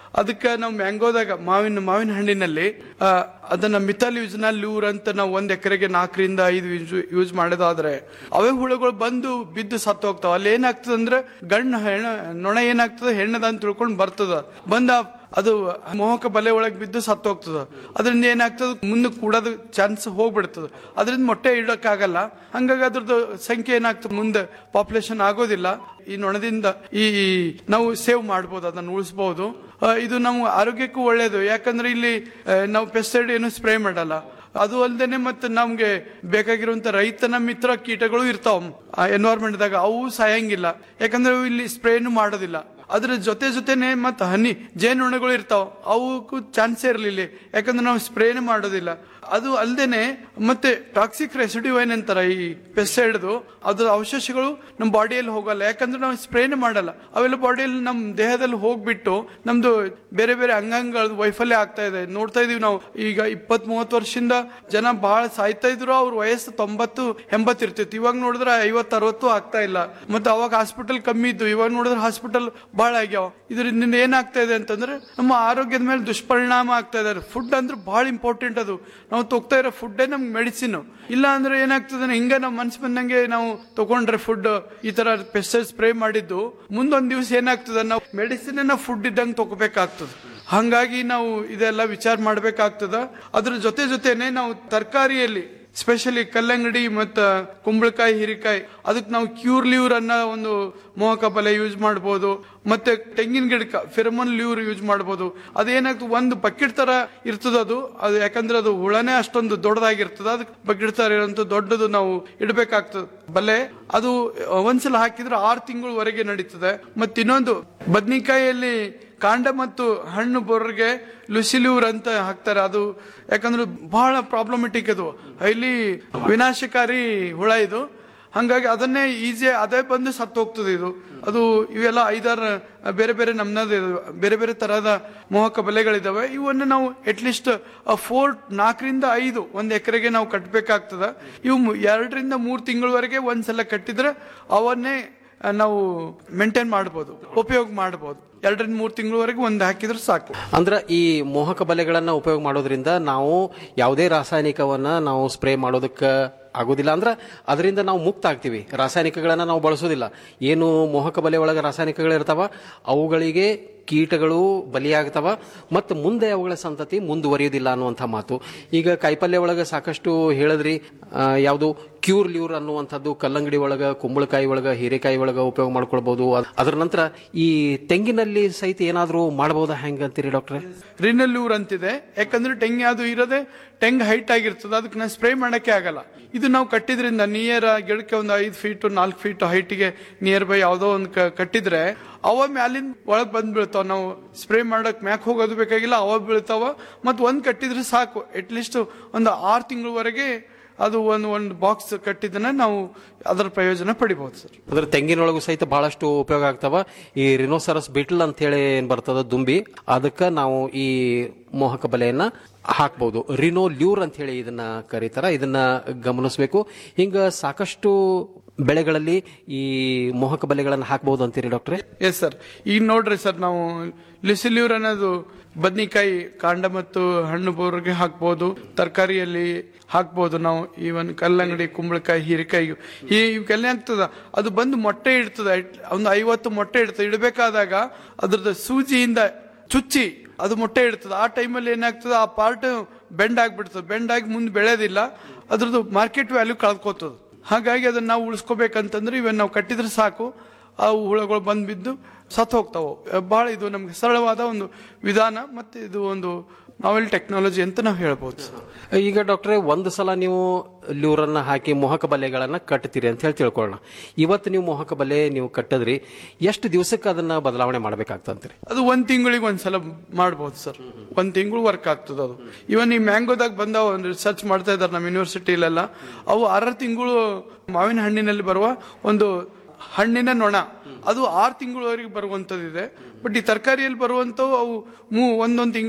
ಅದಕ್ಕೆ ನಾವು ಮ್ಯಾಂಗೋದಾಗ ಮಾವಿನ ಮಾವಿನ ಹಣ್ಣಿನಲ್ಲಿ ಆ, ಅದನ್ನ ಮಿಥಲ್ ಯೂಸ್ ನ ಲೂರ್ ಅಂತ ನಾವು ಒಂದ್ ಎಕರೆಗೆ ನಾಲ್ಕರಿಂದ ಐದು ಯೂಸ್ ಮಾಡೋದಾದ್ರೆ ಅವೇ ಹುಳುಗಳು ಬಂದು ಬಿದ್ದು ಸತ್ತು ಹೋಗ್ತಾವ ಅಲ್ಲಿ ಏನಾಗ್ತದೆ ಅಂದ್ರೆ ಗಂಡು ಹೆಣ್ಣ ನೊಣ ಏನಾಗ್ತದೆ ಹೆಣ್ಣದ ಅಂತ ತಿಳ್ಕೊಂಡು ಬರ್ತದ ಬಂದ ಅದು ಮೋಹಕ ಬಲೆ ಒಳಗೆ ಬಿದ್ದು ಸತ್ತು ಹೋಗ್ತದ ಅದರಿಂದ ಏನಾಗ್ತದ ಮುಂದೆ ಕೂಡೋದು ಚಾನ್ಸ್ ಹೋಗ್ಬಿಡ್ತದ ಅದರಿಂದ ಮೊಟ್ಟೆ ಇಡಕ್ಕಾಗಲ್ಲ ಹಂಗಾಗಿ ಅದ್ರದ್ದು ಸಂಖ್ಯೆ ಏನಾಗ್ತದೆ ಮುಂದೆ ಪಾಪ್ಯುಲೇಷನ್ ಆಗೋದಿಲ್ಲ ಈ ನೊಣದಿಂದ ಈ ನಾವು ಸೇವ್ ಮಾಡ್ಬೋದು ಅದನ್ನ ಉಳಿಸಬಹುದು ಇದು ನಮ್ಮ ಆರೋಗ್ಯಕ್ಕೂ ಒಳ್ಳೇದು ಯಾಕಂದ್ರೆ ಇಲ್ಲಿ ಆ, ನಾವು ಪೆಸ್ಟಿಸೈಡ್ ಏನು ಸ್ಪ್ರೇ ಮಾಡಲ್ಲ ಅದು ಅಲ್ಲದೆ ಮತ್ತೆ ನಮ್ಗೆ ಬೇಕಾಗಿರುವಂತ ರೈತನ ಮಿತ್ರ ಕೀಟಗಳು ಇರ್ತಾವ ಎನ್ವೈರ್ಮೆಂಟ್ ದಾಗ ಅವು ಸಾಯಂಗಿಲ್ಲ ಯಾಕಂದ್ರೆ ಅವು ಇಲ್ಲಿ ಸ್ಪ್ರೇನು ಮಾಡೋದಿಲ್ಲ ಅದ್ರ ಜೊತೆ ಜೊತೆನೆ ಮತ್ತೆ ಹನಿ ಜೇನುಣಗಳು ಇರ್ತಾವ ಅವಕ್ಕೂ ಚಾನ್ಸೇ ಇರಲಿಲ್ಲ ಯಾಕಂದ್ರೆ ನಾವು ಸ್ಪ್ರೇನೇ ಮಾಡೋದಿಲ್ಲ ಅದು ಅಲ್ದೇನೆ ಮತ್ತೆ ಟಾಕ್ಸಿಕ್ ರೆಸಿಡ್ಯೂ ಏನಂತಾರ ಈ ಪೆಸ್ಟೈಡ್ದು ಅದ್ರ ಅವಶೇಷಗಳು ನಮ್ಮ ಬಾಡಿಯಲ್ಲಿ ಹೋಗಲ್ಲ ಯಾಕಂದ್ರೆ ನಾವು ಸ್ಪ್ರೇನೇ ಮಾಡಲ್ಲ ಅವೆಲ್ಲ ಬಾಡಿಯಲ್ಲಿ ನಮ್ಮ ದೇಹದಲ್ಲಿ ಹೋಗ್ಬಿಟ್ಟು ನಮ್ದು ಬೇರೆ ಬೇರೆ ಅಂಗಾಂಗಗಳು ವೈಫಲ್ಯ ಆಗ್ತಾ ಇದೆ ನೋಡ್ತಾ ಇದೀವಿ ನಾವು ಈಗ ಇಪ್ಪತ್ ಮೂವತ್ತು ವರ್ಷದಿಂದ ಜನ ಬಹಳ ಸಾಯ್ತಾ ಇದ್ರು ಅವ್ರ ವಯಸ್ಸು ತೊಂಬತ್ತು ಎಂಬತ್ತು ಇರ್ತಿತ್ತು ಇವಾಗ ನೋಡಿದ್ರೆ ಐವತ್ತು ಅರವತ್ತು ಆಗ್ತಾ ಇಲ್ಲ ಮತ್ತೆ ಅವಾಗ ಹಾಸ್ಪಿಟಲ್ ಕಮ್ಮಿ ಇದ್ದು ಇವಾಗ ನೋಡಿದ್ರೆ ಹಾಸ್ಪಿಟಲ್ ಬಹಳ ಆಗ್ಯಾವ ಇದರಿಂದ ಏನಾಗ್ತಾ ಇದೆ ಅಂತಂದ್ರೆ ನಮ್ಮ ಆರೋಗ್ಯದ ಮೇಲೆ ದುಷ್ಪರಿಣಾಮ ಆಗ್ತಾ ಇದೆ ಫುಡ್ ಅಂದ್ರೆ ಬಹಳ ಇಂಪಾರ್ಟೆಂಟ್ ಅದು ನಾವು ತೊಗ್ತಾ ಇರೋ ಫುಡ್ಡೇ ನಮ್ಗೆ ಮೆಡಿಸಿನ್ ಇಲ್ಲ ಅಂದ್ರೆ ಏನಾಗ್ತದೆ ಹಿಂಗ ನಾವು ಮನ್ಸು ಬಂದಂಗೆ ನಾವು ತಗೊಂಡ್ರೆ ಫುಡ್ ಈ ತರ ಪೆಸ್ಟೈಡ್ ಸ್ಪ್ರೇ ಮಾಡಿದ್ದು ಮುಂದೊಂದ್ ದಿವಸ ಏನಾಗ್ತದೆ ನಾವು ಮೆಡಿಸಿನ್ ನಾವು ಫುಡ್ ಇದ್ದಂಗೆ ತಗೋಬೇಕಾಗ್ತದೆ ಹಂಗಾಗಿ ನಾವು ಇದೆಲ್ಲ ವಿಚಾರ ಮಾಡ್ಬೇಕಾಗ್ತದ ಅದ್ರ ಜೊತೆ ಜೊತೆನೆ ನಾವು ತರಕಾರಿಯಲ್ಲಿ ಸ್ಪೆಷಲಿ ಕಲ್ಲಂಗಡಿ ಮತ್ತ ಕುಂಬಳಕಾಯಿ ಹೀರಿಕಾಯಿ ಅದಕ್ಕೆ ನಾವು ಕ್ಯೂರ್ ಲ್ಯೂರ್ ಅನ್ನೋ ಒಂದು ಮೋಹಕ ಬಲೆ ಯೂಸ್ ಮಾಡ್ಬೋದು ಮತ್ತೆ ತೆಂಗಿನ ಗಿಡಕ್ಕೆ ಫಿರಮನ್ ಲ್ಯೂರ್ ಯೂಸ್ ಮಾಡ್ಬೋದು ಅದೇನಾಗ್ತದೆ ಒಂದು ಬಕೆಟ್ ತರ ಇರ್ತದ ಅದು ಅದು ಯಾಕಂದ್ರೆ ಅದು ಹುಳನೇ ಅಷ್ಟೊಂದು ದೊಡ್ಡದಾಗಿರ್ತದ ಅದಕ್ಕೆ ಬಕೆಟ್ ತರ ಇರೋಂಥ ದೊಡ್ಡದು ನಾವು ಇಡಬೇಕಾಗ್ತದೆ ಬಲೆ ಅದು ಒಂದ್ಸಲ ಹಾಕಿದ್ರೆ ಆರು ತಿಂಗಳವರೆಗೆ ನಡೀತದೆ ಮತ್ತೆ ಇನ್ನೊಂದು ಬದ್ನಿಕಾಯಿಯಲ್ಲಿ ಕಾಂಡ ಮತ್ತು ಹಣ್ಣು ಬರೋರಿಗೆ ಲುಸಿಲ್ಯೂರ್ ಅಂತ ಹಾಕ್ತಾರೆ ಅದು ಯಾಕಂದ್ರೆ ಬಹಳ ಪ್ರಾಬ್ಲಮೆಟಿಕ್ ಅದು ಇಲ್ಲಿ ವಿನಾಶಕಾರಿ ಹುಳ ಇದು ಹಂಗಾಗಿ ಅದನ್ನೇ ಈಸಿ ಅದೇ ಬಂದು ಸತ್ತು ಹೋಗ್ತದೆ ಇದು ಅದು ಇವೆಲ್ಲ ಐದಾರು ಬೇರೆ ಬೇರೆ ನಮ್ನದ ಬೇರೆ ಬೇರೆ ತರಹದ ಮೋಹಕ ಬಲೆಗಳಿದಾವೆ ಇವನ್ನ ನಾವು ಅಟ್ಲೀಸ್ಟ್ ಫೋರ್ ನಾಲ್ಕರಿಂದ ಐದು ಒಂದ್ ಎಕರೆಗೆ ನಾವು ಕಟ್ಟಬೇಕಾಗ್ತದ ಇವು ಮು- ಎರಡರಿಂದ ಮೂರು ತಿಂಗಳವರೆಗೆ ಒಂದ್ಸಲ ಕಟ್ಟಿದ್ರೆ ಅವನ್ನೇ ಆ, ನಾವು ಮೇಂಟೈನ್ ಮಾಡ್ಬೋದು ಉಪಯೋಗ ಮಾಡ್ಬೋದು ಎರಡರಿಂದ ಮೂರು ತಿಂಗಳವರೆಗೆ ಒಂದು ಹಾಕಿದ್ರೆ ಸಾಕು ಅಂದ್ರೆ ಈ ಮೋಹಕ ಬಲೆಗಳನ್ನ ಉಪಯೋಗ ಮಾಡೋದ್ರಿಂದ ನಾವು ಯಾವುದೇ ರಾಸಾಯನಿಕವನ್ನ ನಾವು ಸ್ಪ್ರೇ ಮಾಡೋದಕ್ಕೆ ಆಗೋದಿಲ್ಲ ಅಂದ್ರೆ ಅದರಿಂದ ನಾವು ಮುಕ್ತ ಆಗ್ತೀವಿ ರಾಸಾಯನಿಕಗಳನ್ನ ನಾವು ಬಳಸೋದಿಲ್ಲ ಏನು ಮೋಹಕ ಬಲೆ ಒಳಗೆ ರಾಸಾಯನಿಕಗಳು ಇರ್ತಾವ ಅವುಗಳಿಗೆ ಕೀಟಗಳು ಬಲಿಯಾಗ್ತವ ಮತ್ತು ಮುಂದೆ ಅವುಗಳ ಸಂತತಿ ಮುಂದುವರಿಯೋದಿಲ್ಲ ಅನ್ನುವಂಥ ಮಾತು ಈಗ ಕಾಯಿಪಲ್ಯ ಒಳಗೆ ಸಾಕಷ್ಟು ಹೇಳಿದ್ರಿ ಆ, ಯಾವುದು ಕ್ಯೂರ್ ಲ್ಯೂರ್ ಅನ್ನುವಂಥದ್ದು ಕಲ್ಲಂಗಡಿ ಒಳಗ ಕುಂಬಳಕಾಯಿ ಒಳಗ ಹೀರೆಕಾಯಿ ಒಳಗ ಉಪಯೋಗ ಮಾಡ್ಕೊಳ್ಬಹುದು ಅದ್- ಅದರ ನಂತರ ಈ ತೆಂಗಿನಲ್ಲಿ ಸಹಿತ ಏನಾದರೂ ಮಾಡಬಹುದಾ ಹೆಂಗ ಅಂತೀರಿ ಡಾಕ್ಟ್ರೆ ರಿನಲ್ಲೂರ್ ಅಂತಿದೆ ಯಾಕಂದ್ರೆ ಟೆಂಗ್ ಅದು ಇರೋದೇ ಟೆಂಗ್ ಹೈಟ್ ಆಗಿರ್ತದೆ ಅದಕ್ಕೆ ನಾವು ಸ್ಪ್ರೇ ಮಾಡಕ್ಕೆ ಆಗಲ್ಲ ಇದು ನಾವು ಕಟ್ಟಿದ್ರಿಂದ ನಿಯರ್ ಗಿಡಕ್ಕೆ ಒಂದು ಐದು ಫೀಟ್ ನಾಲ್ಕು ಫೀಟ್ ಹೈಟ್ಗೆ ನಿಯರ್ ಬೈ ಯಾವುದೋ ಒಂದು ಕ- ಕಟ್ಟಿದ್ರೆ ಅವ ಮ್ಯಾಲಿನ ಒಳಗ್ ಬಂದ್ ಬೀಳ್ತಾವ ನಾವು ಸ್ಪ್ರೇ ಮಾಡಕ್ ಮ್ಯಾಕ್ ಹೋಗೋದು ಬೇಕಾಗಿಲ್ಲ ಅವ ಬೀಳ್ತಾವ ಮತ್ ಒಂದ್ ಕಟ್ಟಿದ್ರೆ ಸಾಕು ಅಟ್ಲೀಸ್ಟ್ ಒಂದು ಆರು ತಿಂಗಳವರೆಗೆ ಅದು ಒಂದು ಒಂದು ಬಾಕ್ಸ್ ಕಟ್ಟಿದ್ದನ್ನ ನಾವು ಅದರ ಪ್ರಯೋಜನ ಪಡಿಬಹುದು ಸರ್ ಅಂದ್ರೆ ತೆಂಗಿನೊಳಗೂ ಸಹಿತ ಬಹಳಷ್ಟು ಉಪಯೋಗ ಆಗ್ತಾವ ಈ ರಿನೋಸರಸ್ ಬಿಟ್ಲ್ ಅಂತ ಹೇಳಿ ಏನ್ ಬರ್ತದ ದುಂಬಿ ಅದಕ್ಕೆ ನಾವು ಈ ಮೋಹಕ ಬಲೆಯನ್ನ ಹಾಕ್ಬಹುದು ರಿನೋ ಲ್ಯೂರ್ ಅಂತ ಹೇಳಿ ಇದನ್ನ ಕರೀತಾರ ಇದನ್ನ ಗಮನಿಸಬೇಕು ಹಿಂಗ ಸಾಕಷ್ಟು ಬೆಳೆಗಳಲ್ಲಿ ಈ ಮೋಹಕ ಬಲೆಗಳನ್ನ ಹಾಕಬಹುದು ಅಂತೀರಿ ಡಾಕ್ಟ್ರೆ ಎಸ್ ಸರ್ ಈಗ ನೋಡ್ರಿ ಸರ್ ನಾವು ಲಿಸಿಲ್ಯೂರ್ ಅನ್ನೋದು ಬದ್ನಿಕಾಯಿ ಕಾಂಡ ಮತ್ತು ಹಣ್ಣು ಬೋರ್ಗೆ ಹಾಕ್ಬೋದು ತರಕಾರಿಯಲ್ಲಿ ಹಾಕ್ಬೋದು ನಾವು ಈವನ್ ಕಲ್ಲಂಗಡಿ ಕುಂಬಳಕಾಯಿ ಹೀರೆಕಾಯಿ ಈ ಇವಕ್ಕೆಲ್ಲ ಆಗ್ತದ ಅದು ಬಂದು ಮೊಟ್ಟೆ ಇಡ್ತದ ಒಂದು ಐವತ್ತು ಮೊಟ್ಟೆ ಇಡ್ತದೆ ಇಡಬೇಕಾದಾಗ ಅದ್ರದ್ದು ಸೂಜಿಯಿಂದ ಚುಚ್ಚಿ ಅದು ಮೊಟ್ಟೆ ಇಡ್ತದೆ ಆ ಟೈಮಲ್ಲಿ ಏನಾಗ್ತದೆ ಆ ಪಾರ್ಟ್ ಬೆಂಡ್ ಆಗ್ಬಿಡ್ತದೆ ಬೆಂಡ್ ಆಗಿ ಮುಂದೆ ಬೆಳೆಯೋದಿಲ್ಲ ಅದ್ರದ್ದು ಮಾರ್ಕೆಟ್ ವ್ಯಾಲ್ಯೂ ಕಳ್ಕೊತದ ಹಾಗಾಗಿ ಅದನ್ನ ನಾವು ಉಳಿಸ್ಕೋಬೇಕಂತಂದ್ರೆ ಇವನ್ ನಾವು ಕಟ್ಟಿದ್ರೆ ಸಾಕು ಆ ಹುಳಗಳು ಬಂದ್ ಬಿದ್ದು ಸತ್ತು ಹೋಗ್ತಾವೆ ಬಹಳ ಇದು ನಮ್ಗೆ ಸರಳವಾದ ಒಂದು ವಿಧಾನ ಮತ್ತೆ ಇದು ಒಂದು ನಾವೆಲ್ ಟೆಕ್ನಾಲಜಿ ಅಂತ ನಾವು ಹೇಳ್ಬೋದು ಸರ್ ಈಗ ಡಾಕ್ಟ್ರೆ ಒಂದು ಸಲ ನೀವು ಲ್ಯೂರನ್ನ ಹಾಕಿ ಮೋಹಕ ಬಲೆಗಳನ್ನ ಕಟ್ತೀರಿ ಅಂತ ಹೇಳಿ ತಿಳ್ಕೊಳ್ಳೋಣ ಇವತ್ತು ನೀವು ಮೋಹಕ ಬಲೆ ನೀವು ಕಟ್ಟಿದ್ರಿ ಎಷ್ಟು ದಿವಸಕ್ಕೆ ಅದನ್ನ ಬದಲಾವಣೆ ಮಾಡ್ಬೇಕಾಗ್ತಂತ್ರಿ ಅದು ಒಂದ್ ತಿಂಗಳಿಗೆ ಒಂದ್ಸಲ ಮಾಡ್ಬೋದು ಸರ್ ಒಂದ್ ತಿಂಗಳು ವರ್ಕ್ ಆಗ್ತದೆ ಅದು ಇವನ್ ಈ ಮ್ಯಾಂಗೋದಾಗ ಬಂದ ಒಂದು ರಿಸರ್ಚ್ ಮಾಡ್ತಾ ಇದ್ದಾರೆ ನಮ್ಮ ಯೂನಿವರ್ಸಿಟಿಲೆಲ್ಲ ಅವು ಆರು ತಿಂಗಳು ಮಾವಿನ ಹಣ್ಣಿನಲ್ಲಿ ಬರುವ ಒಂದು ಹಣ್ಣಿನ ನೊಣ ಅದು ಆರು ತಿಂಗಳವರೆಗೆ ಬರುವಂತದ್ದಿದೆ ಬಟ್ ಈ ತರಕಾರಿಯಲ್ಲಿ ಬರುವಂತವು ಅವು ಮೂ ಒಂದೊಂದು ತಿಂಗಳಿಗೆ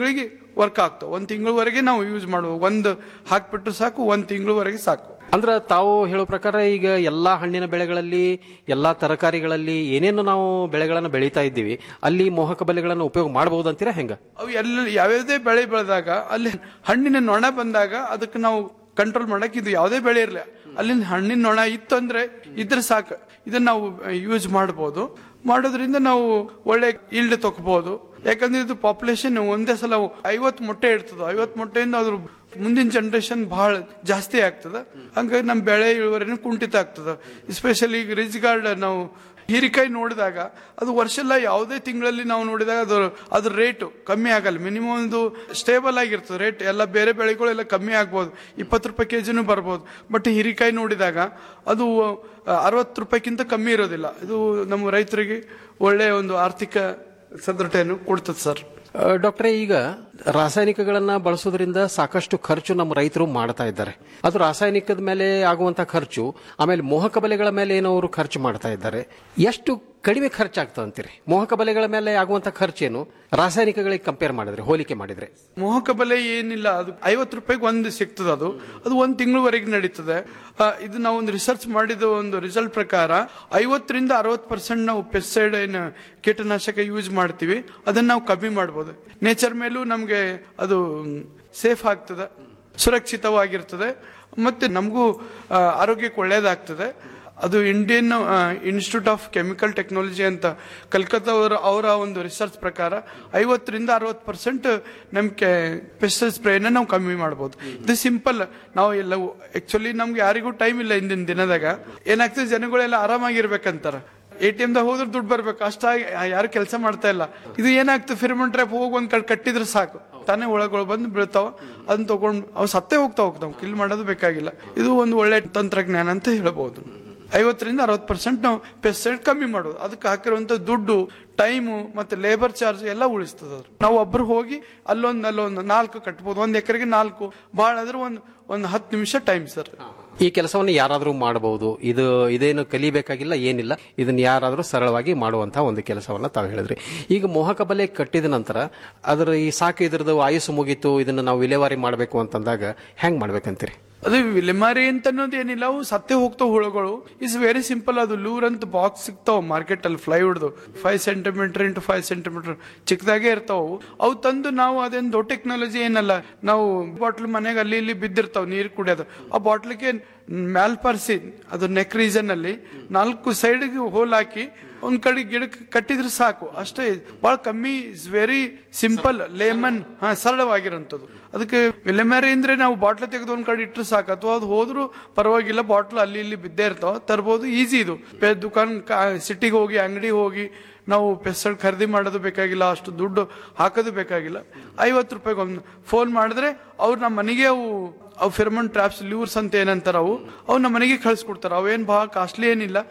ವರ್ಕ್ ಆಗ್ತಾವ ಒಂದ್ ತಿಂಗಳವರೆಗೆ ನಾವು ಯೂಸ್ ಮಾಡ್ಬೋದು ಒಂದು ಹಾಕ್ಬಿಟ್ರೆ ಸಾಕು ಒಂದ್ ತಿಂಗಳವರೆಗೆ ಸಾಕು ಅಂದ್ರೆ ತಾವು ಹೇಳೋ ಪ್ರಕಾರ ಈಗ ಎಲ್ಲಾ ಹಣ್ಣಿನ ಬೆಳೆಗಳಲ್ಲಿ ಎಲ್ಲಾ ತರಕಾರಿಗಳಲ್ಲಿ ಏನೇನು ನಾವು ಬೆಳೆಗಳನ್ನು ಬೆಳೀತಾ ಇದ್ದೀವಿ ಅಲ್ಲಿ ಮೋಹಕ ಬಲೆಗಳನ್ನು ಉಪಯೋಗ ಮಾಡಬಹುದು ಅಂತೀರಾ ಹೆಂಗ ಅವು ಎಲ್ಲ ಯಾವ್ಯಾವುದೇ ಬೆಳೆ ಬೆಳೆದಾಗ ಅಲ್ಲಿ ಹಣ್ಣಿನ ನೊಣ ಬಂದಾಗ ಅದಕ್ಕೆ ನಾವು ಕಂಟ್ರೋಲ್ ಮಾಡಕ್ ಇದು ಯಾವುದೇ ಬೆಳೆ ಇರಲಿ ಅಲ್ಲಿನ ಹಣ್ಣಿನ ನೊಣ ಇತ್ತು ಅಂದ್ರೆ ಇದ್ರೆ ಸಾಕು ಇದನ್ನ ನಾವು ಯೂಸ್ ಮಾಡಬಹುದು ಮಾಡೋದ್ರಿಂದ ನಾವು ಒಳ್ಳೆ ಈಲ್ಡ್ ತಗೋಬಹುದು ಯಾಕಂದ್ರೆ ಇದು ಪಾಪ್ಯುಲೇಷನ್ ಒಂದೇ ಸಲ ಐವತ್ ಮೊಟ್ಟೆ ಇಡ್ತದ ಐವತ್ ಮೊಟ್ಟೆಯಿಂದ ಅದ್ರ ಮುಂದಿನ ಜನರೇಷನ್ ಬಹಳ ಜಾಸ್ತಿ ಆಗ್ತದ ಹಂಗಾಗಿ ನಮ್ಮ ಬೆಳೆ ಇಳುವರಿನೂ ಕುಂಠಿತ ಆಗ್ತದ ಎಸ್ಪೆಷಲಿ ಈಗ ರಿಚ್ ಗಾರ್ಡ್ ನಾವು ಹೀರಿಕಾಯಿ ನೋಡಿದಾಗ ಅದು ವರ್ಷ ಎಲ್ಲ ಯಾವುದೇ ತಿಂಗಳಲ್ಲಿ ನಾವು ನೋಡಿದಾಗ ಅದು ಅದ್ರ ರೇಟು ಕಮ್ಮಿ ಆಗಲ್ಲ ಮಿನಿಮಮ್ ಒಂದು ಸ್ಟೇಬಲ್ ಆಗಿರ್ತದೆ ರೇಟ್ ಎಲ್ಲ ಬೇರೆ ಬೆಳೆಗಳೆಲ್ಲ ಕಮ್ಮಿ ಆಗ್ಬೋದು ಇಪ್ಪತ್ತು ರೂಪಾಯಿ ಕೆಜಿನೂ ಬರ್ಬೋದು ಬಟ್ ಹೀರಿಕಾಯಿ ನೋಡಿದಾಗ ಅದು ಅರವತ್ತು ರೂಪಾಯಿಗಿಂತ ಕಮ್ಮಿ ಇರೋದಿಲ್ಲ ಇದು ನಮ್ಮ ರೈತರಿಗೆ ಒಳ್ಳೆಯ ಒಂದು ಆರ್ಥಿಕ ಸದೃಢತೆಯನ್ನು ಕೊಡ್ತದೆ ಸರ್ ಡಾಕ್ಟ್ರೇ ಈಗ ರಾಸಾಯನಿಕಗಳನ್ನ ಬಳಸೋದ್ರಿಂದ ಸಾಕಷ್ಟು ಖರ್ಚು ನಮ್ಮ ರೈತರು ಮಾಡ್ತಾ ಇದ್ದಾರೆ ಅದು ರಾಸಾಯನಿಕದ ಮೇಲೆ ಆಗುವಂತ ಖರ್ಚು ಆಮೇಲೆ ಮೋಹಕ ಬಲೆಗಳ ಮೇಲೆ ಏನೋ ಅವರು ಖರ್ಚು ಮಾಡ್ತಾ ಇದ್ದಾರೆ ಎಷ್ಟು ಕಡಿಮೆ ಖರ್ಚಾಗ್ತದೆ ಅಂತೀರಿ ಮೋಹಕ ಬಲೆಗಳ ಮೇಲೆ ಆಗುವಂತ ಖರ್ಚೇನು ರಾಸಾಯನಿಕಗಳಿಗೆ ಕಂಪೇರ್ ಮಾಡಿದ್ರೆ ಹೋಲಿಕೆ ಮಾಡಿದ್ರೆ ಮೋಹಕ ಬಲೆ ಏನಿಲ್ಲ ಅದು ಐವತ್ತು ರೂಪಾಯಿಗೆ ಒಂದು ಸಿಗ್ತದೆ ಅದು ಅದು ಒಂದು ತಿಂಗಳವರೆಗೆ ನಡೀತದೆ ಆ, ಇದು ನಾವು ಒಂದು ರಿಸರ್ಚ್ ಮಾಡಿದ ಒಂದು ರಿಸಲ್ಟ್ ಪ್ರಕಾರ ಐವತ್ತರಿಂದ ಅರವತ್ತು ಪರ್ಸೆಂಟ್ ನಾವು ಪೆಸ್ಟಿಸೈಡ್ ಏನು ಕೀಟನಾಶಕ ಯೂಸ್ ಮಾಡ್ತೀವಿ ಅದನ್ನ ನಾವು ಕಮ್ಮಿ ಮಾಡ್ಬೋದು ನೇಚರ್ ಮೇಲೂ ನಮಗೆ ಅದು ಸೇಫ್ ಆಗ್ತದೆ ಸುರಕ್ಷಿತವಾಗಿರ್ತದೆ ಮತ್ತೆ ನಮಗೂ ಆ, ಆರೋಗ್ಯಕ್ಕೆ ಒಳ್ಳೇದಾಗ್ತದೆ ಅದು Indian institute of chemical technology ಅಂತ ಕಲ್ಕತ್ತಾ ಅವರ ಅವರ ಒಂದು ರಿಸರ್ಚ್ ಪ್ರಕಾರ ಐವತ್ತರಿಂದ ಅರವತ್ತು ಪರ್ಸೆಂಟ್ ನಮ್ಗೆ ಪೆಸ್ಟಿಸೈಡ್ ಸ್ಪ್ರೇನ ನಾವು ಕಮ್ಮಿ ಮಾಡ್ಬೋದು ಇದು ಸಿಂಪಲ್ ನಾವು ಎಲ್ಲ ಆಕ್ಚುಲಿ ನಮ್ಗೆ ಯಾರಿಗೂ ಟೈಮ್ ಇಲ್ಲ ಇಂದಿನ ದಿನದಾಗ ಏನಾಗ್ತದೆ ಜನಗಳೆಲ್ಲ ಆರಾಮಾಗಿರ್ಬೇಕಂತಾರ ಎ ಟಿ ಎಮ್ದಾಗ ಹೋದ್ರೆ ದುಡ್ಡು ಬರ್ಬೇಕು ಅಷ್ಟಾಗಿ ಯಾರು ಕೆಲಸ ಮಾಡ್ತಾ ಇಲ್ಲ ಇದು ಏನಾಗ್ತದೆ ಫಿರ್ಮನ್ ಟ್ರ್ಯಾಪ್ ಹೋಗಿ ಒಂದ್ ಕಡೆ ಕಟ್ಟಿದ್ರೆ ಸಾಕು ತಾನೇ ಒಳಗಳು ಬಂದು ಬೀಳ್ತಾವ ಅದನ್ನ ತಗೊಂಡು ಅವು ಸತ್ತೇ ಹೋಗ್ತಾ ಹೋಗ್ತಾವ ಕಿಲ್ ಮಾಡೋದು ಬೇಕಾಗಿಲ್ಲ ಇದು ಒಂದು ಒಳ್ಳೆ ತಂತ್ರಜ್ಞಾನ ಅಂತ ಹೇಳ್ಬಹುದು ಐವತ್ತರಿಂದ ಅರವತ್ತು ಪರ್ಸೆಂಟ್ ನಾವು ಪೆಸ್ಟಿಸೈಡ್ ಕಮ್ಮಿ ಮಾಡೋದು ಅದಕ್ಕೆ ಹಾಕಿರುವಂತ ದುಡ್ಡು ಟೈಮು ಮತ್ತೆ ಲೇಬರ್ ಚಾರ್ಜ್ ಎಲ್ಲ ಉಳಿಸ್ತದ ಅದು. ನಾವು ಒಬ್ರು ಹೋಗಿ ಅಲ್ಲೊಂದು ಅಲ್ಲೊಂದು ನಾಲ್ಕು ಕಟ್ಬೋದು ಒಂದ್ ಎಕರೆಗೆ ನಾಲ್ಕು ಬಹಳ ಆದ್ರೆ ಒಂದು ಒಂದು ಹತ್ತು ನಿಮಿಷ ಟೈಮ್ ಸರ್ ಈ ಕೆಲಸವನ್ನು ಯಾರಾದರೂ ಮಾಡಬಹುದು ಇದು ಇದೇನು ಕಲಿಬೇಕಾಗಿಲ್ಲ ಏನಿಲ್ಲ ಇದನ್ನ ಯಾರಾದರೂ ಸರಳವಾಗಿ ಮಾಡುವಂತಹ ಒಂದು ಕೆಲಸವನ್ನ ತಾವು ಹೇಳಿದ್ರಿ ಈಗ ಮೋಹಕ ಬಲೆ ಕಟ್ಟಿದ ನಂತರ ಅದರ ಈ ಸಾಕು ಇದ್ರದ್ದು ಆಯುಸ್ಸು ಮುಗೀತು ಇದನ್ನ ನಾವು ವಿಲೇವಾರಿ ಮಾಡಬೇಕು ಅಂತಂದಾಗ ಹೆಂಗ್ ಮಾಡ್ಬೇಕಂತೀರಿ ಅದು ವಿಲೆಮಾರಿ ಅಂತ ಅನ್ನೋದು ಏನಿಲ್ಲ ಅವು ಸತ್ತೇ ಹೋಗ್ತಾವ ಹುಳುಗಳು ಇಸ್ ವೆರಿ ಸಿಂಪಲ್ ಅದು ಲೂರ್ ಅಂತ ಬಾಕ್ಸ್ ಸಿಗ್ತಾವ ಮಾರ್ಕೆಟ್ ಅಲ್ಲಿ ಫ್ಲೈವುಡ್ದು five centimetre into five centimetre ಚಿಕ್ಕದಾಗೆ ಇರ್ತಾವ ಅವು. ಅವು ತಂದು ನಾವು ಅದೇನು ದೊಡ್ಡ ಟೆಕ್ನಾಲಜಿ ಏನಲ್ಲ ನಾವು ಬಾಟ್ಲ್ ಮನೆಗೆ ಅಲ್ಲಿ ಇಲ್ಲಿ ಬಿದ್ದಿರ್ತಾವ ನೀರು ಕುಡಿಯೋದು ಆ ಬಾಟ್ಲಿಗೆ ಮ್ಯಾಲ್ಪರ್ಸಿ ಅದು ನೆಕ್ ರೀಸನ್ ಅಲ್ಲಿ ನಾಲ್ಕು ಸೈಡ್ಗೆ ಹೋಲ್ ಹಾಕಿ ಒಂದ್ ಕಡೆ ಗಿಡಕ್ಕೆ ಕಟ್ಟಿದ್ರೆ ಸಾಕು ಅಷ್ಟೇ ಬಹಳ ಕಮ್ಮಿ ಇಸ್ ವೆರಿ ಸಿಂಪಲ್ ಲೇಮನ್ ಹಾ ಸರಳವಾಗಿರೋಂಥದ್ದು ಅದಕ್ಕೆ ವಿಲೆಮ್ಯಾರಿ ಅಂದ್ರೆ ನಾವು ಬಾಟ್ಲ್ ತೆಗೆದು ಒಂದ್ ಕಡೆ ಇಟ್ಟರೆ ಸಾಕು ಅಥವಾ ಅದು ಹೋದ್ರು ಪರವಾಗಿಲ್ಲ ಬಾಟ್ಲ್ ಅಲ್ಲಿ ಇಲ್ಲಿ ಬಿದ್ದೇ ಇರ್ತಾವ ತರ್ಬೋದು ಈಸಿ ಇದು ಪೆ- ದುಕಾನ್ ಸಿಟಿಗೆ ಹೋಗಿ ಅಂಗಡಿ ಹೋಗಿ ನಾವು ಪೆಸ್ಟಲ್ ಖರೀದಿ ಮಾಡೋದು ಬೇಕಾಗಿಲ್ಲ ಅಷ್ಟು ದುಡ್ಡು ಹಾಕೋದು ಬೇಕಾಗಿಲ್ಲ ಐವತ್ತು ರೂಪಾಯಿಗೆ ಒಂದು ಫೋನ್ ಮಾಡಿದ್ರೆ ಅವ್ರು ನಮ್ಮ ಮನೆಗೆ ಅವು ಅವು ಫಿರ್ಮನ್ ಟ್ರಾಪ್ಸ್ ಲ್ಯೂರ್ಸ್ ಅಂತ ಏನಂತಾರ ಅವು ಅವು ನಮ್ಮ ಮನೆಗೆ ಕಳಿಸ್ಕೊಡ್ತಾರೆ ಅವೇನ್ ಬಹಳ ಕಾಸ್ಟ್ಲಿ ಏನಿಲ್ಲ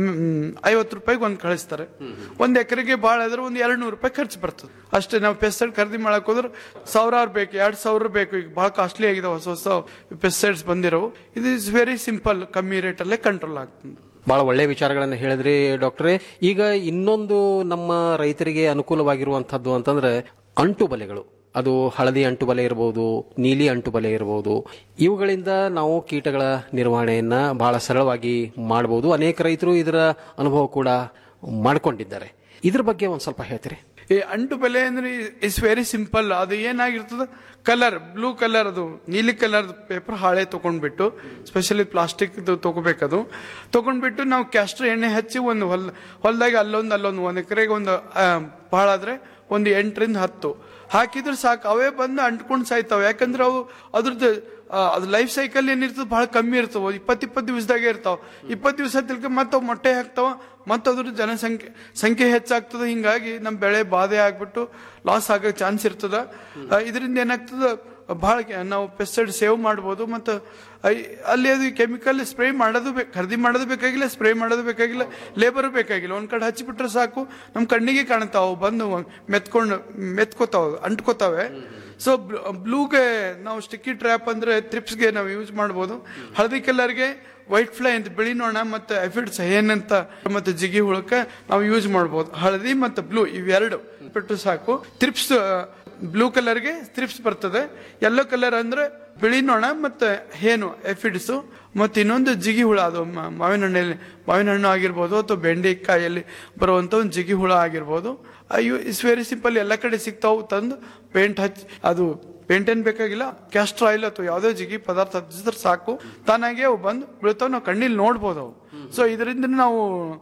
ಐವತ್ತು ರೂಪಾಯಿಗೆ ಒಂದು ಕಳಿಸ್ತಾರೆ ಒಂದ್ ಎಕರೆಗೆ ಭಾಳ ಆದ್ರೆ ಒಂದು ಎರಡು ನೂರು ರೂಪಾಯಿ ಖರ್ಚು ಬರ್ತದೆ ಅಷ್ಟೇ ನಾವು ಪೆಸ್ಟೈಡ್ ಖರೀದಿ ಮಾಡಕ್ ಹೋದ್ರೆ ಸಾವಿರಾರು ಬೇಕು ಎರಡ್ ಸಾವಿರ ಬೇಕು ಈಗ ಬಹಳ ಕಾಸ್ಟ್ಲಿ ಆಗಿದೆ ಹೊಸ ಹೊಸ ಪೆಸ್ಟೈಡ್ಸ್ ಬಂದಿರೋವು ಇದು ಇಸ್ ವೆರಿ ಸಿಂಪಲ್ ಕಮ್ಮಿ ರೇಟಲ್ಲೇ ಕಂಟ್ರೋಲ್ ಆಗ್ತದೆ ಬಹಳ ಒಳ್ಳೆ ವಿಚಾರಗಳನ್ನು ಹೇಳಿದ್ರಿ ಡಾಕ್ಟ್ರೇ ಈಗ ಇನ್ನೊಂದು ನಮ್ಮ ರೈತರಿಗೆ ಅನುಕೂಲವಾಗಿರುವಂತಹದ್ದು ಅಂತಂದ್ರೆ ಅಂಟು ಬಲೆಗಳು ಅದು ಹಳದಿ ಅಂಟು ಬಲೆ ಇರಬಹುದು ನೀಲಿ ಅಂಟು ಬಲೆ ಇರಬಹುದು ಇವುಗಳಿಂದ ನಾವು ಕೀಟಗಳ ನಿರ್ವಹಣೆಯನ್ನ ಬಹಳ ಸರಳವಾಗಿ ಮಾಡಬಹುದು ಅನೇಕ ರೈತರು ಇದರ ಅನುಭವ ಕೂಡ ಮಾಡಿಕೊಂಡಿದ್ದಾರೆ ಇದ್ರ ಬಗ್ಗೆ ಒಂದ್ ಸ್ವಲ್ಪ ಹೇಳ್ತೀರಿ ಈ ಅಂಟು ಬೆಲೆ ಅಂದ್ರೆ ಇಸ್ ವೆರಿ ಸಿಂಪಲ್ ಅದು ಏನಾಗಿರ್ತದ ಕಲರ್ ಬ್ಲೂ ಕಲರ್ ಅದು ನೀಲಿ ಕಲರ್ ಪೇಪರ್ ಹಾಳೆ ತಗೊಂಡ್ಬಿಟ್ಟು ಸ್ಪೆಷಲಿ ಪ್ಲಾಸ್ಟಿಕ್ ತಗೋಬೇಕದು ತಗೊಂಡ್ಬಿಟ್ಟು ನಾವು ಕ್ಯಾಸ್ಟರ್ ಎಣ್ಣೆ ಹಚ್ಚಿ ಒಂದು ಹೊಲ್ ಹೊಲದಾಗ ಅಲ್ಲೊಂದು ಅಲ್ಲೊಂದು ಒಂದ್ ಎಕರೆಗೆ ಒಂದು ಆ, ಬಹಳ ಆದ್ರೆ ಒಂದು ಎಂಟರಿಂದ ಹತ್ತು ಹಾಕಿದ್ರೆ ಸಾಕು ಅವೇ ಬಂದು ಅಂಟ್ಕೊಂಡು ಸಾಯ್ತಾವೆ ಯಾಕಂದ್ರೆ ಅವು ಅದ್ರದ್ದು ಆ, ಅದು ಲೈಫ್ ಸೈಕಲ್ ಏನಿರ್ತದೆ ಬಹಳ ಕಮ್ಮಿ ಇರ್ತವೆ ಇಪ್ಪತ್ತು ಇಪ್ಪತ್ತು ದಿವಸದಾಗೆ ಇರ್ತಾವ ಇಪ್ಪತ್ತು ದಿವಸ ತಿಳ್ಕ ಮತ್ತೆ ಅವು ಮೊಟ್ಟೆ ಹಾಕ್ತಾವ ಮತ್ತೆ ಅದ್ರ ಜನಸಂಖ್ಯೆ ಸಂಖ್ಯೆ ಹೆಚ್ಚಾಗ್ತದೆ ಹಿಂಗಾಗಿ ನಮ್ಮ ಬೆಳೆ ಬಾಧೆ ಆಗ್ಬಿಟ್ಟು ಲಾಸ್ ಆಗೋ ಚಾನ್ಸ್ ಇರ್ತದ ಇದರಿಂದ ಏನಾಗ್ತದ ಬಹಳ ಕೆ- ನಾವು ಪೆಸ್ಟಿಸೈಡ್ ಸೇವ್ ಮಾಡ್ಬೋದು ಮತ್ತು ಐ- ಅಲ್ಲಿ ಅದು ಕೆಮಿಕಲ್ ಸ್ಪ್ರೇ ಮಾಡೋದು ಬೇಕು ಖರೀದಿ ಮಾಡೋದು ಬೇಕಾಗಿಲ್ಲ ಸ್ಪ್ರೇ ಮಾಡೋದು ಬೇಕಾಗಿಲ್ಲ ಲೇಬರ್ ಬೇಕಾಗಿಲ್ಲ ಒಂದ್ ಕಡೆ ಹಚ್ಚಿಬಿಟ್ರೆ ಸಾಕು ನಮ್ಮ ಕಣ್ಣಿಗೆ ಕಾಣ್ತಾವ ಬಂದು ಮೆತ್ಕೊಂಡು ಮೆತ್ಕೋತಾವ ಅಂಟ್ಕೋತಾವೆ ಸೊ ಬ್ಲೂಗೆ ನಾವು ಸ್ಟಿಕ್ಕಿ ಟ್ರ್ಯಾಪ್ ಅಂದ್ರೆ ತ್ರಿಪ್ಸ್ಗೆ ನಾವು ಯೂಸ್ ಮಾಡ್ಬೋದು ಹಳದಿ ಕಲರ್ಗೆ ವೈಟ್ ಫ್ಲೈ ಅಂತ ಬಿಳಿ ನೋಣ ಮತ್ತೆ ಎಫಿಡ್ಸ್ ಏನ್ ಅಂತ ಮತ್ತೆ ಜಿಗಿ ಹುಳಕ್ಕ ನಾವು ಯೂಸ್ ಮಾಡ್ಬೋದು ಹಳದಿ ಮತ್ತೆ ಬ್ಲೂ ಇವೆರಡು ಬಿಟ್ಟು ಸಾಕು ತ್ರಿಪ್ಸ್ ಬ್ಲೂ ಕಲರ್ಗೆ ತ್ರಿಪ್ಸ್ ಬರ್ತದೆ ಯೆಲ್ಲೋ ಕಲರ್ ಅಂದ್ರೆ ಬಿಳಿ ನೊಣ ಮತ್ತೆ ಹೇನು ಎಫಿಡ್ಸ್ ಮತ್ತೆ ಇನ್ನೊಂದು ಜಿಗಿ ಹುಳ ಅದು ಮ- ಮಾವಿನ ಹಣ್ಣಲ್ಲಿ ಮಾವಿನ ಹಣ್ಣು ಆಗಿರ್ಬೋದು ಅಥವಾ ಬೆಂಡೆಕಾಯಲ್ಲಿ ಬರುವಂತ ಒಂದು ಜಿಗಿ ಹುಳ ಆಗಿರ್ಬೋದು ಅಯ್ಯೋ ಇಟ್ಸ್ ವೆರಿ ಸಿಂಪಲ್ ಎಲ್ಲ ಕಡೆ ಸಿಗ್ತಾವು ತಂದು ಪೇಂಟ್ ಹಚ್ಚಿ ಅದು ಪೇಂಟ್ ಏನ್ ಬೇಕಾಗಿಲ್ಲ ಕ್ಯಾಸ್ಟ್ರ್ ಆಯಿಲ್ ಅಥವಾ ಯಾವುದೇ ಜಿಗಿ ಪದಾರ್ಥ ಹಚ್ಚಿದ್ರೆ ಸಾಕು ತಾನಾಗೆ ಅವು ಬಂದು ಬೀಳ್ತಾವ ನಾವು ಕಣ್ಣಿಲ್ ನೋಡ್ಬೋದು ಅವು ಸೊ ಇದರಿಂದ ನಾವು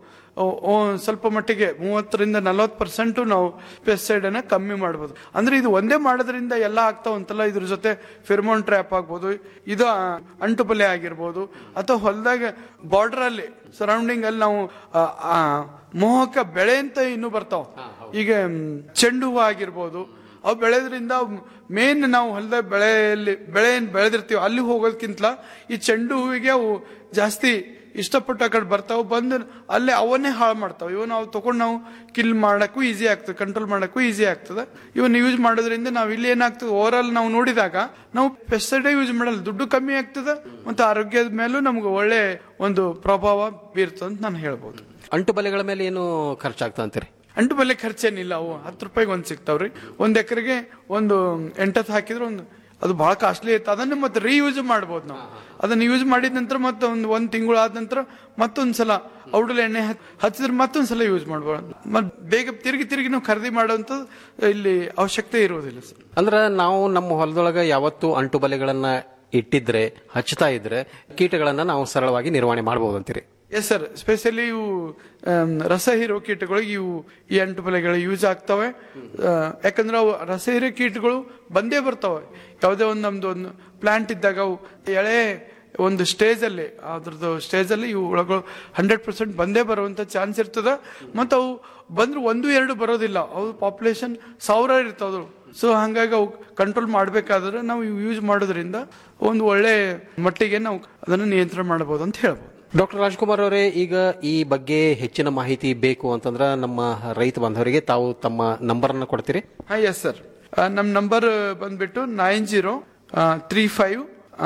ಓ- ಓ, ಸ್ವಲ್ಪ ಮಟ್ಟಿಗೆ ಮೂವತ್ತರಿಂದ ನಲವತ್ತು ಪರ್ಸೆಂಟ್ ನಾವು ಪೆಸ್ಟೈಡ್ ಅನ್ನ ಕಮ್ಮಿ ಮಾಡ್ಬೋದು ಅಂದ್ರೆ ಇದು ಒಂದೇ ಮಾಡೋದ್ರಿಂದ ಎಲ್ಲ ಆಗ್ತಾವ ಅಂತಲ್ಲ ಇದ್ರ ಜೊತೆ ಫಿರ್ಮೋನ್ ಟ್ರ್ಯಾಪ್ ಆಗ್ಬೋದು ಇದು ಆ, ಅಂಟುಬಲೆ ಆಗಿರ್ಬೋದು ಅಥವಾ ಹೊಲದಾಗ ಬಾರ್ಡರ್ ಅಲ್ಲಿ ಸರೌಂಡಿಂಗ್ ಅಲ್ಲಿ ನಾವು ಆ, ಆ, ಮೋಹಕ ಬೆಳೆ ಅಂತ ಇನ್ನೂ ಬರ್ತಾವ ಈಗ ಮ್, ಚೆಂಡು ಹೂವು ಆಗಿರ್ಬೋದು ಅವು ಬೆಳೆದ್ರಿಂದ ಮೇನ್ ನಾವು ಹೊಲದ ಬೆಳೆಯಲ್ಲಿ ಬೆಳೆ ಏನ್ ಬೆಳೆದಿರ್ತೀವಿ ಅಲ್ಲಿ ಹೋಗೋದಕ್ಕಿಂತ ಈ ಚೆಂಡು ಹೂವಿಗೆ ಅವು ಜಾಸ್ತಿ ಇಷ್ಟಪಟ್ಟು ಆ ಕಡೆ ಬರ್ತಾವ ಬಂದು ಅಲ್ಲೇ ಅವನ್ನೇ ಹಾಳು ಮಾಡ್ತಾವ ಇವು ನಾವು ತಗೊಂಡು ನಾವು ಕಿಲ್ ಮಾಡಕ್ಕೂ ಈಸಿ ಆಗ್ತದೆ ಕಂಟ್ರೋಲ್ ಮಾಡಕ್ಕೂ ಈಸಿ ಆಗ್ತದೆ ಇವನ್ನ ಯೂಸ್ ಮಾಡೋದ್ರಿಂದ ನಾವು ಇಲ್ಲಿ ಏನಾಗ್ತದೆ ಓವರ್ ಆಲ್ ನಾವು ನೋಡಿದಾಗ ನಾವು ಪೆಸ್ಟಿಸೈಡ್ ಯೂಸ್ ಮಾಡಲ್ಲ ದುಡ್ಡು ಕಮ್ಮಿ ಆಗ್ತದೆ ಮತ್ತೆ ಆರೋಗ್ಯದ ಮೇಲೂ ನಮ್ಗೆ ಒಳ್ಳೆ ಒಂದು ಪ್ರಭಾವ ಬೀರ್ತದೆ ಅಂತ ನಾನು ಹೇಳ್ಬೋದು ಅಂಟು ಬಲೆಗಳ ಮೇಲೆ ಏನು ಖರ್ಚಾಗ್ತಾ ಅಂತೀರಿ ಅಂಟು ಬೆಲೆ ಖರ್ಚೇನಿಲ್ಲ ಅವು ಹತ್ತು ರೂಪಾಯಿಗೆ ಒಂದ್ ಸಿಗ್ತಾವ್ರಿ ಒಂದ್ ಎಕರೆಗೆ ಒಂದು ಎಂಟತ್ತು ಹಾಕಿದ್ರೆ ಒಂದು ಅದು ಬಹಳ ಕಾಸ್ಟ್ಲಿ ಐತೆ ಅದನ್ನ ಮತ್ತೆ ರೀಯೂಸ್ ಮಾಡ್ಬೋದು ನಾವು ಅದನ್ನ ಯೂಸ್ ಮಾಡಿದ ನಂತರ ಮತ್ತೆ ಒಂದು ಒಂದ್ ತಿಂಗಳು ಆದ ನಂತರ ಮತ್ತೊಂದ್ಸಲ ಔಡಲ್ ಎಣ್ಣೆ ಹಚ್- ಹಚ್ಚಿದ್ರೆ ಮತ್ತೊಂದ್ಸಲ ಯೂಸ್ ಮಾಡ್ಬೋದು ಮತ್ ಬೇಗ ತಿರುಗಿ ತಿರುಗಿ ನಾವು ಖರೀದಿ ಮಾಡುವಂತ ಇಲ್ಲಿ ಅವಶ್ಯಕತೆ ಇರುವುದಿಲ್ಲ ಸರ್ ಅಂದ್ರ ನಾವು ನಮ್ಮ ಹೊಲದೊಳಗ ಯಾವತ್ತು ಅಂಟು ಬಲೆಗಳನ್ನ ಇಟ್ಟಿದ್ರೆ ಹಚ್ತಾ ಇದ್ರೆ ಕೀಟಗಳನ್ನ ನಾವು ಸರಳವಾಗಿ ನಿರ್ವಹಣೆ ಮಾಡಬಹುದು ಅಂತೀರಿ ಎಸ್ ಸರ್ ಸ್ಪೆಷಲಿ ಇವು ಆಮ್, ರಸ ಹೀರೋ ಕೀಟಗಳಿಗೆ ಇವು ಈ ಅಂಟು ಬಲೆಗಳು ಯೂಸ್ ಆಗ್ತವೆ ಆ, ಯಾಕಂದ್ರೆ ಅವು ರಸ ಹೀರೋ ಕೀಟಗಳು ಬಂದೇ ಬರ್ತವೆ ಯಾವುದೇ ಒಂದು ನಮ್ದು ಒಂದು ಪ್ಲಾಂಟ್ ಇದ್ದಾಗ ಅವು ಎಳೆ ಒಂದು ಸ್ಟೇಜ್ ಅಲ್ಲಿ ಅದ್ರದ್ದು ಸ್ಟೇಜ್ ಅಲ್ಲಿ ಇವು ಹುಳಗಳು ಹಂಡ್ರೆಡ್ ಪರ್ಸೆಂಟ್ ಬಂದೇ ಬರುವಂತ ಚಾನ್ಸ್ ಇರ್ತದ ಮತ್ತು ಅವು ಬಂದ್ರು ಒಂದು ಎರಡು ಬರೋದಿಲ್ಲ ಅವು ಪಾಪ್ಯುಲೇಷನ್ ಸಾವಿರ ಇರ್ತಾವ ಸೊ ಹಂಗಾಗಿ ಅವು ಕಂಟ್ರೋಲ್ ಮಾಡಬೇಕಾದ್ರೆ ನಾವು ಯೂಸ್ ಮಾಡೋದ್ರಿಂದ ಒಂದು ಒಳ್ಳೆ ಮಟ್ಟಿಗೆ ನಾವು ಅದನ್ನು ನಿಯಂತ್ರಣ ಮಾಡಬಹುದು ಅಂತ ಹೇಳ್ಬೋದು ಡಾಕ್ಟರ್ ರಾಜ್ಕುಮಾರ್ ಅವರೇ ಈಗ ಈ ಬಗ್ಗೆ ಹೆಚ್ಚಿನ ಮಾಹಿತಿ ಬೇಕು ಅಂತಂದ್ರ ನಮ್ಮ ರೈತ ಬಾಂಧವರಿಗೆ ತಾವು ತಮ್ಮ ನಂಬರ್ ಅನ್ನ ಕೊಡ್ತೀರಿ ಹಾ ಎಸ್ ಸರ್ ನಮ್ಮ ನಂಬರ್ ಬಂದ್ಬಿಟ್ಟು nine zero three five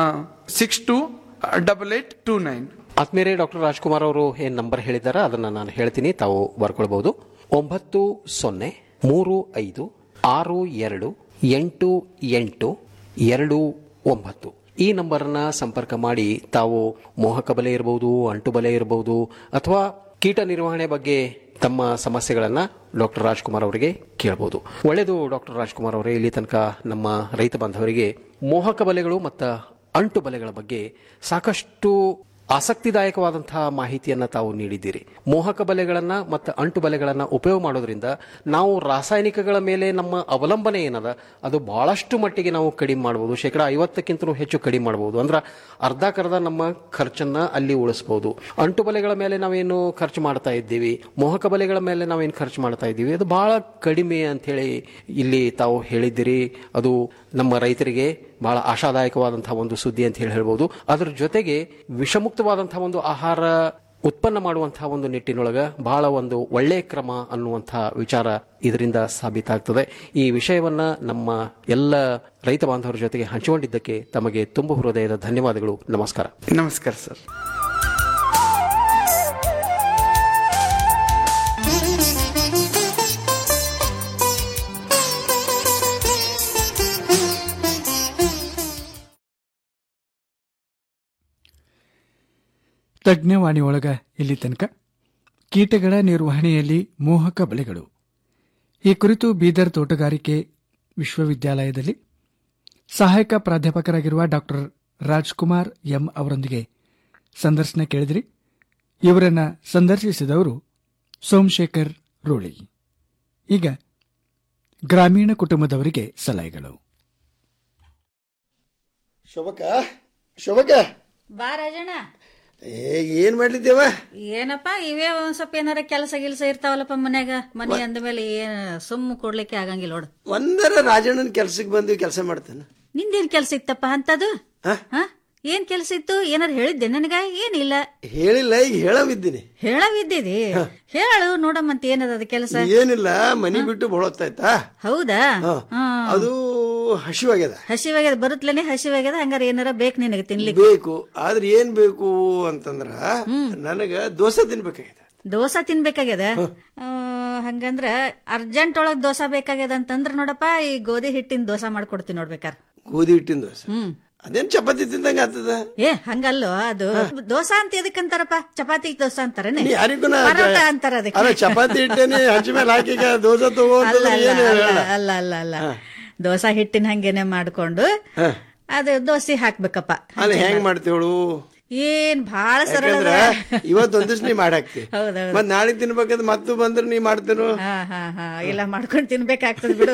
six two double eight two nine ಆತ್ಮೀಯರೇ ಡಾಕ್ಟರ್ ರಾಜ್ಕುಮಾರ್ ಅವರು ಏನ್ ನಂಬರ್ ಹೇಳಿದಾರ ಅದನ್ನ ನಾನು ಹೇಳ್ತೀನಿ ತಾವು ಬರ್ಕೊಳ್ಬಹುದು ಒಂಬತ್ತು ಸೊನ್ನೆ ಮೂರು ಐದು ಆರು ಎರಡು ಎಂಟು ಎಂಟು ಎರಡು ಒಂಬತ್ತು ಈ ನಂಬರ್ನ ಸಂಪರ್ಕ ಮಾಡಿ ತಾವು ಮೋಹಕ ಬಲೆ ಇರಬಹುದು ಅಂಟು ಬಲೆ ಇರಬಹುದು ಅಥವಾ ಕೀಟ ನಿರ್ವಹಣೆ ಬಗ್ಗೆ ತಮ್ಮ ಸಮಸ್ಯೆಗಳನ್ನ ಡಾಕ್ಟರ್ ರಾಜ್ಕುಮಾರ್ ಅವರಿಗೆ ಕೇಳಬಹುದು ಒಳ್ಳೆಯದು ಡಾಕ್ಟರ್ ರಾಜ್ಕುಮಾರ್ ಅವರೇ ಇಲ್ಲಿ ತನಕ ನಮ್ಮ ರೈತ ಬಾಂಧವರಿಗೆ ಮೋಹಕ ಬಲೆಗಳು ಮತ್ತು ಅಂಟು ಬಲೆಗಳ ಬಗ್ಗೆ ಸಾಕಷ್ಟು ಆಸಕ್ತಿದಾಯಕವಾದಂತಹ ಮಾಹಿತಿಯನ್ನ ತಾವು ನೀಡಿದ್ದೀರಿ ಮೋಹಕ ಬಲೆಗಳನ್ನ ಮತ್ತು ಅಂಟು ಬಲೆಗಳನ್ನ ಉಪಯೋಗ ಮಾಡೋದ್ರಿಂದ ನಾವು ರಾಸಾಯನಿಕಗಳ ಮೇಲೆ ನಮ್ಮ ಅವಲಂಬನೆ ಏನದ ಅದು ಬಹಳಷ್ಟು ಮಟ್ಟಿಗೆ ನಾವು ಕಡಿಮೆ ಮಾಡಬಹುದು ಶೇಕಡ ಐವತ್ತಕ್ಕಿಂತಲೂ ಹೆಚ್ಚು ಕಡಿಮೆ ಮಾಡಬಹುದು ಅಂದ್ರೆ ಅರ್ಧಕರ್ಧ ನಮ್ಮ ಖರ್ಚನ್ನ ಅಲ್ಲಿ ಉಳಿಸಬಹುದು ಅಂಟು ಬಲೆಗಳ ಮೇಲೆ ನಾವೇನು ಖರ್ಚು ಮಾಡ್ತಾ ಇದ್ದೀವಿ ಮೋಹಕ ಬಲೆಗಳ ಮೇಲೆ ನಾವೇನು ಖರ್ಚು ಮಾಡ್ತಾ ಇದ್ದೀವಿ ಅದು ಬಹಳ ಕಡಿಮೆ ಅಂತ ಹೇಳಿ ಇಲ್ಲಿ ತಾವು ಹೇಳಿದ್ದೀರಿ ಅದು ನಮ್ಮ ರೈತರಿಗೆ ಬಹಳ ಆಶಾದಾಯಕವಾದಂತಹ ಒಂದು ಸುದ್ದಿ ಅಂತ ಹೇಳಿ ಹೇಳ್ಬೋದು ಅದರ ಜೊತೆಗೆ ವಿಷಮುಕ್ತವಾದಂತಹ ಒಂದು ಆಹಾರ ಉತ್ಪನ್ನ ಮಾಡುವಂತಹ ಒಂದು ನಿಟ್ಟಿನೊಳಗ ಬಹಳ ಒಂದು ಒಳ್ಳೆಯ ಕ್ರಮ ಅನ್ನುವಂತಹ ವಿಚಾರ ಇದರಿಂದ ಸಾಬೀತಾಗ್ತದೆ ಈ ವಿಷಯವನ್ನ ನಮ್ಮ ಎಲ್ಲ ರೈತ ಬಾಂಧವರ ಜೊತೆಗೆ ಹಂಚಿಕೊಂಡಿದ್ದಕ್ಕೆ ತಮಗೆ ತುಂಬ ಹೃದಯದ ಧನ್ಯವಾದಗಳು ನಮಸ್ಕಾರ ನಮಸ್ಕಾರ ಸರ್ ತಜ್ಞವಾಣಿಯೊಳಗ ಇಲ್ಲಿ ತನಕ ಕೀಟಗಳ ನಿರ್ವಹಣೆಯಲ್ಲಿ ಮೋಹಕ ಬಲೆಗಳು ಈ ಕುರಿತು ಬೀದರ್ ತೋಟಗಾರಿಕೆ ವಿಶ್ವವಿದ್ಯಾಲಯದಲ್ಲಿ ಸಹಾಯಕ ಪ್ರಾಧ್ಯಾಪಕರಾಗಿರುವ ಡಾಕ್ಟರ್ ರಾಜ್ಕುಮಾರ್ ಎಂ ಅವರೊಂದಿಗೆ ಸಂದರ್ಶನ ಕೇಳಿದ್ರಿ ಇವರನ್ನ ಸಂದರ್ಶಿಸಿದವರು ಸೋಮಶೇಖರ್ ರೋಳಿ ಈಗ ಗ್ರಾಮೀಣ ಕುಟುಂಬದವರಿಗೆ ಸಲಹೆಗಳು ಶೋಭಕ ಶೋಭಕ ಬಾ ರಾಜಣ್ಣ ಏ ಏನ್ ಮಾಡ್ಲಿದ್ದೇವ ಏನಪ್ಪ ಇವೇ ಒಂದ್ ಸ್ವಲ್ಪ ಏನಾರ ಕೆಲಸ ಗಿಲ್ಸ ಇರ್ತಾವಲ್ಲಪ್ಪ ಮನ್ಯಾಗ ಮನೆ ಅಂದ್ಮೇಲೆ ಏನ್ ಸುಮ್ ಕೊಡ್ಲಿಕ್ಕೆ ಆಗಂಗಿಲ್ಲ ನೋಡು ಒಂದರ ರಾಜಣ್ಣನ ಕೆಲ್ಸಕ್ಕೆ ಬಂದು ಕೆಲಸ ಮಾಡ್ತೇನೆ ನಿಂದೇನ್ ಕೆಲ್ಸ ಇತ್ತಪ್ಪ ಅಂತದು ಹ? ಏನ್ ಕೆಲ್ಸ ಇತ್ತು ಏನಾರ ಹೇಳಿದ್ದೆ ನನಗ ಏನಿಲ್ಲ ಹೇಳಿಲ್ಲ ಈಗ ಹೇಳವಿದ್ದೀನಿ ಹೇಳವಿದ್ದೀರಿ ಹೇಳು ನೋಡಮ್ಮಂತ ಏನದ ಅದ ಕೆಲಸ ಏನಿಲ್ಲ ಮನಿ ಬಿಟ್ಟು ಬಹಳ ಹೊತ್ತಾಯ್ತಾ ಹೌದಾ ಹ. ಹಾ. ಅದು ಹಸಿವಾಗ್ಯದ ಹಸಿವಾಗ್ಯದ ಬರುತ್ತಲೇನೆ ಹಸಿವಾಗ್ಯದ ಹಂಗಾರ ಏನಾರ ಬೇಕು ನಿನಗೆ ತಿನ್ಲಿಕ್ಕೆ ಬೇಕು ಆದ್ರೆ ಏನ್ ಬೇಕು ಅಂತಂದ್ರ ನನಗ ದೋಸೆ ತಿನ್ಬೇಕಾಗ್ಯದ ದೋಸಾ ತಿನ್ಬೇಕಾಗ್ಯದ ಆ, ಹಂಗಂದ್ರ ಅರ್ಜೆಂಟ್ ಒಳಗ್ ದೋಸಾ ಬೇಕಾಗ್ಯದ ಅಂತಂದ್ರ ನೋಡಪ್ಪ ಈ ಗೋಧಿ ಹಿಟ್ಟಿನ ದೋಸಾ ಮಾಡ್ಕೊಡ್ತೀನಿ ನೋಡ್ಬೇಕಾರ ಗೋಧಿ ಹಿಟ್ಟಿನ ದೋಸೆ ಹ್ಮ್ ಅದೇನ್ ಚಪಾತಿ ತಿಂದಂಗ ಆಗ್ತದ ಏ ಹಂಗಲ್ಲೋ ಅದು ದೋಸಾ ಅಂತ ಎದಕ್ಕಂತಾರಪ್ಪ ಚಪಾತಿ ದೋಸಾ ಅಂತಾರನೆ ನೀ ಯಾರಿಗೂ ನಾ- ಪರೋಟ ಅಂತಾರ ಅದಕ್ಕೆ ಅಲ್ಲ ಚಪಾತಿ ಹಿಟ್ಟೇನೆ ಹಂಚ ಮೇಲೆ ಹಾಕಿ ಈಗ ದೋಸೆ ತಗೋ ಅಲ್ಲ ಅಂತಂದ್ರೆ ಅಲ್ಲ ಏನು ಅಲ್ಲ ಹೇಳಲ್ಲ ಅಲ್ಲ ಅಲ್ಲ ಅಲ್ಲ ದೋಸಾ ಹಿಟ್ಟಿನ ಹಂಗೇನೆ ಮಾಡ್ಕೊಂಡು ಅದು ದೋಸೆ ಹಾಕ್ಬೇಕಪ್ಪ ಅಲ್ಲ ಹೆಂಗ್ ಮಾಡ್ತೇವಳು ಏನ್ ಬಹಳ ಸರಳ ಯಾಕಂದ್ರ ಇವತ್ತು ಒಂದ್ ದಿವ್ಸ ನೀ ಮಾಡಾಕ್ತಿ ಹೌದೌದು. ಮತ್ ನಾಳೆ ತಿನ್ಬೇಕಾದ್ರೆ ಮತ್ತು ಬಂದ್ರೆ ನೀ ಮಾಡ್ತೇನು ಹಾ ಹಾ ಹಾ ಇಲ್ಲ ಮಾಡ್ಕೊಂಡು ತಿನ್ಬೇಕಾಗ್ತದ ಬಿಡು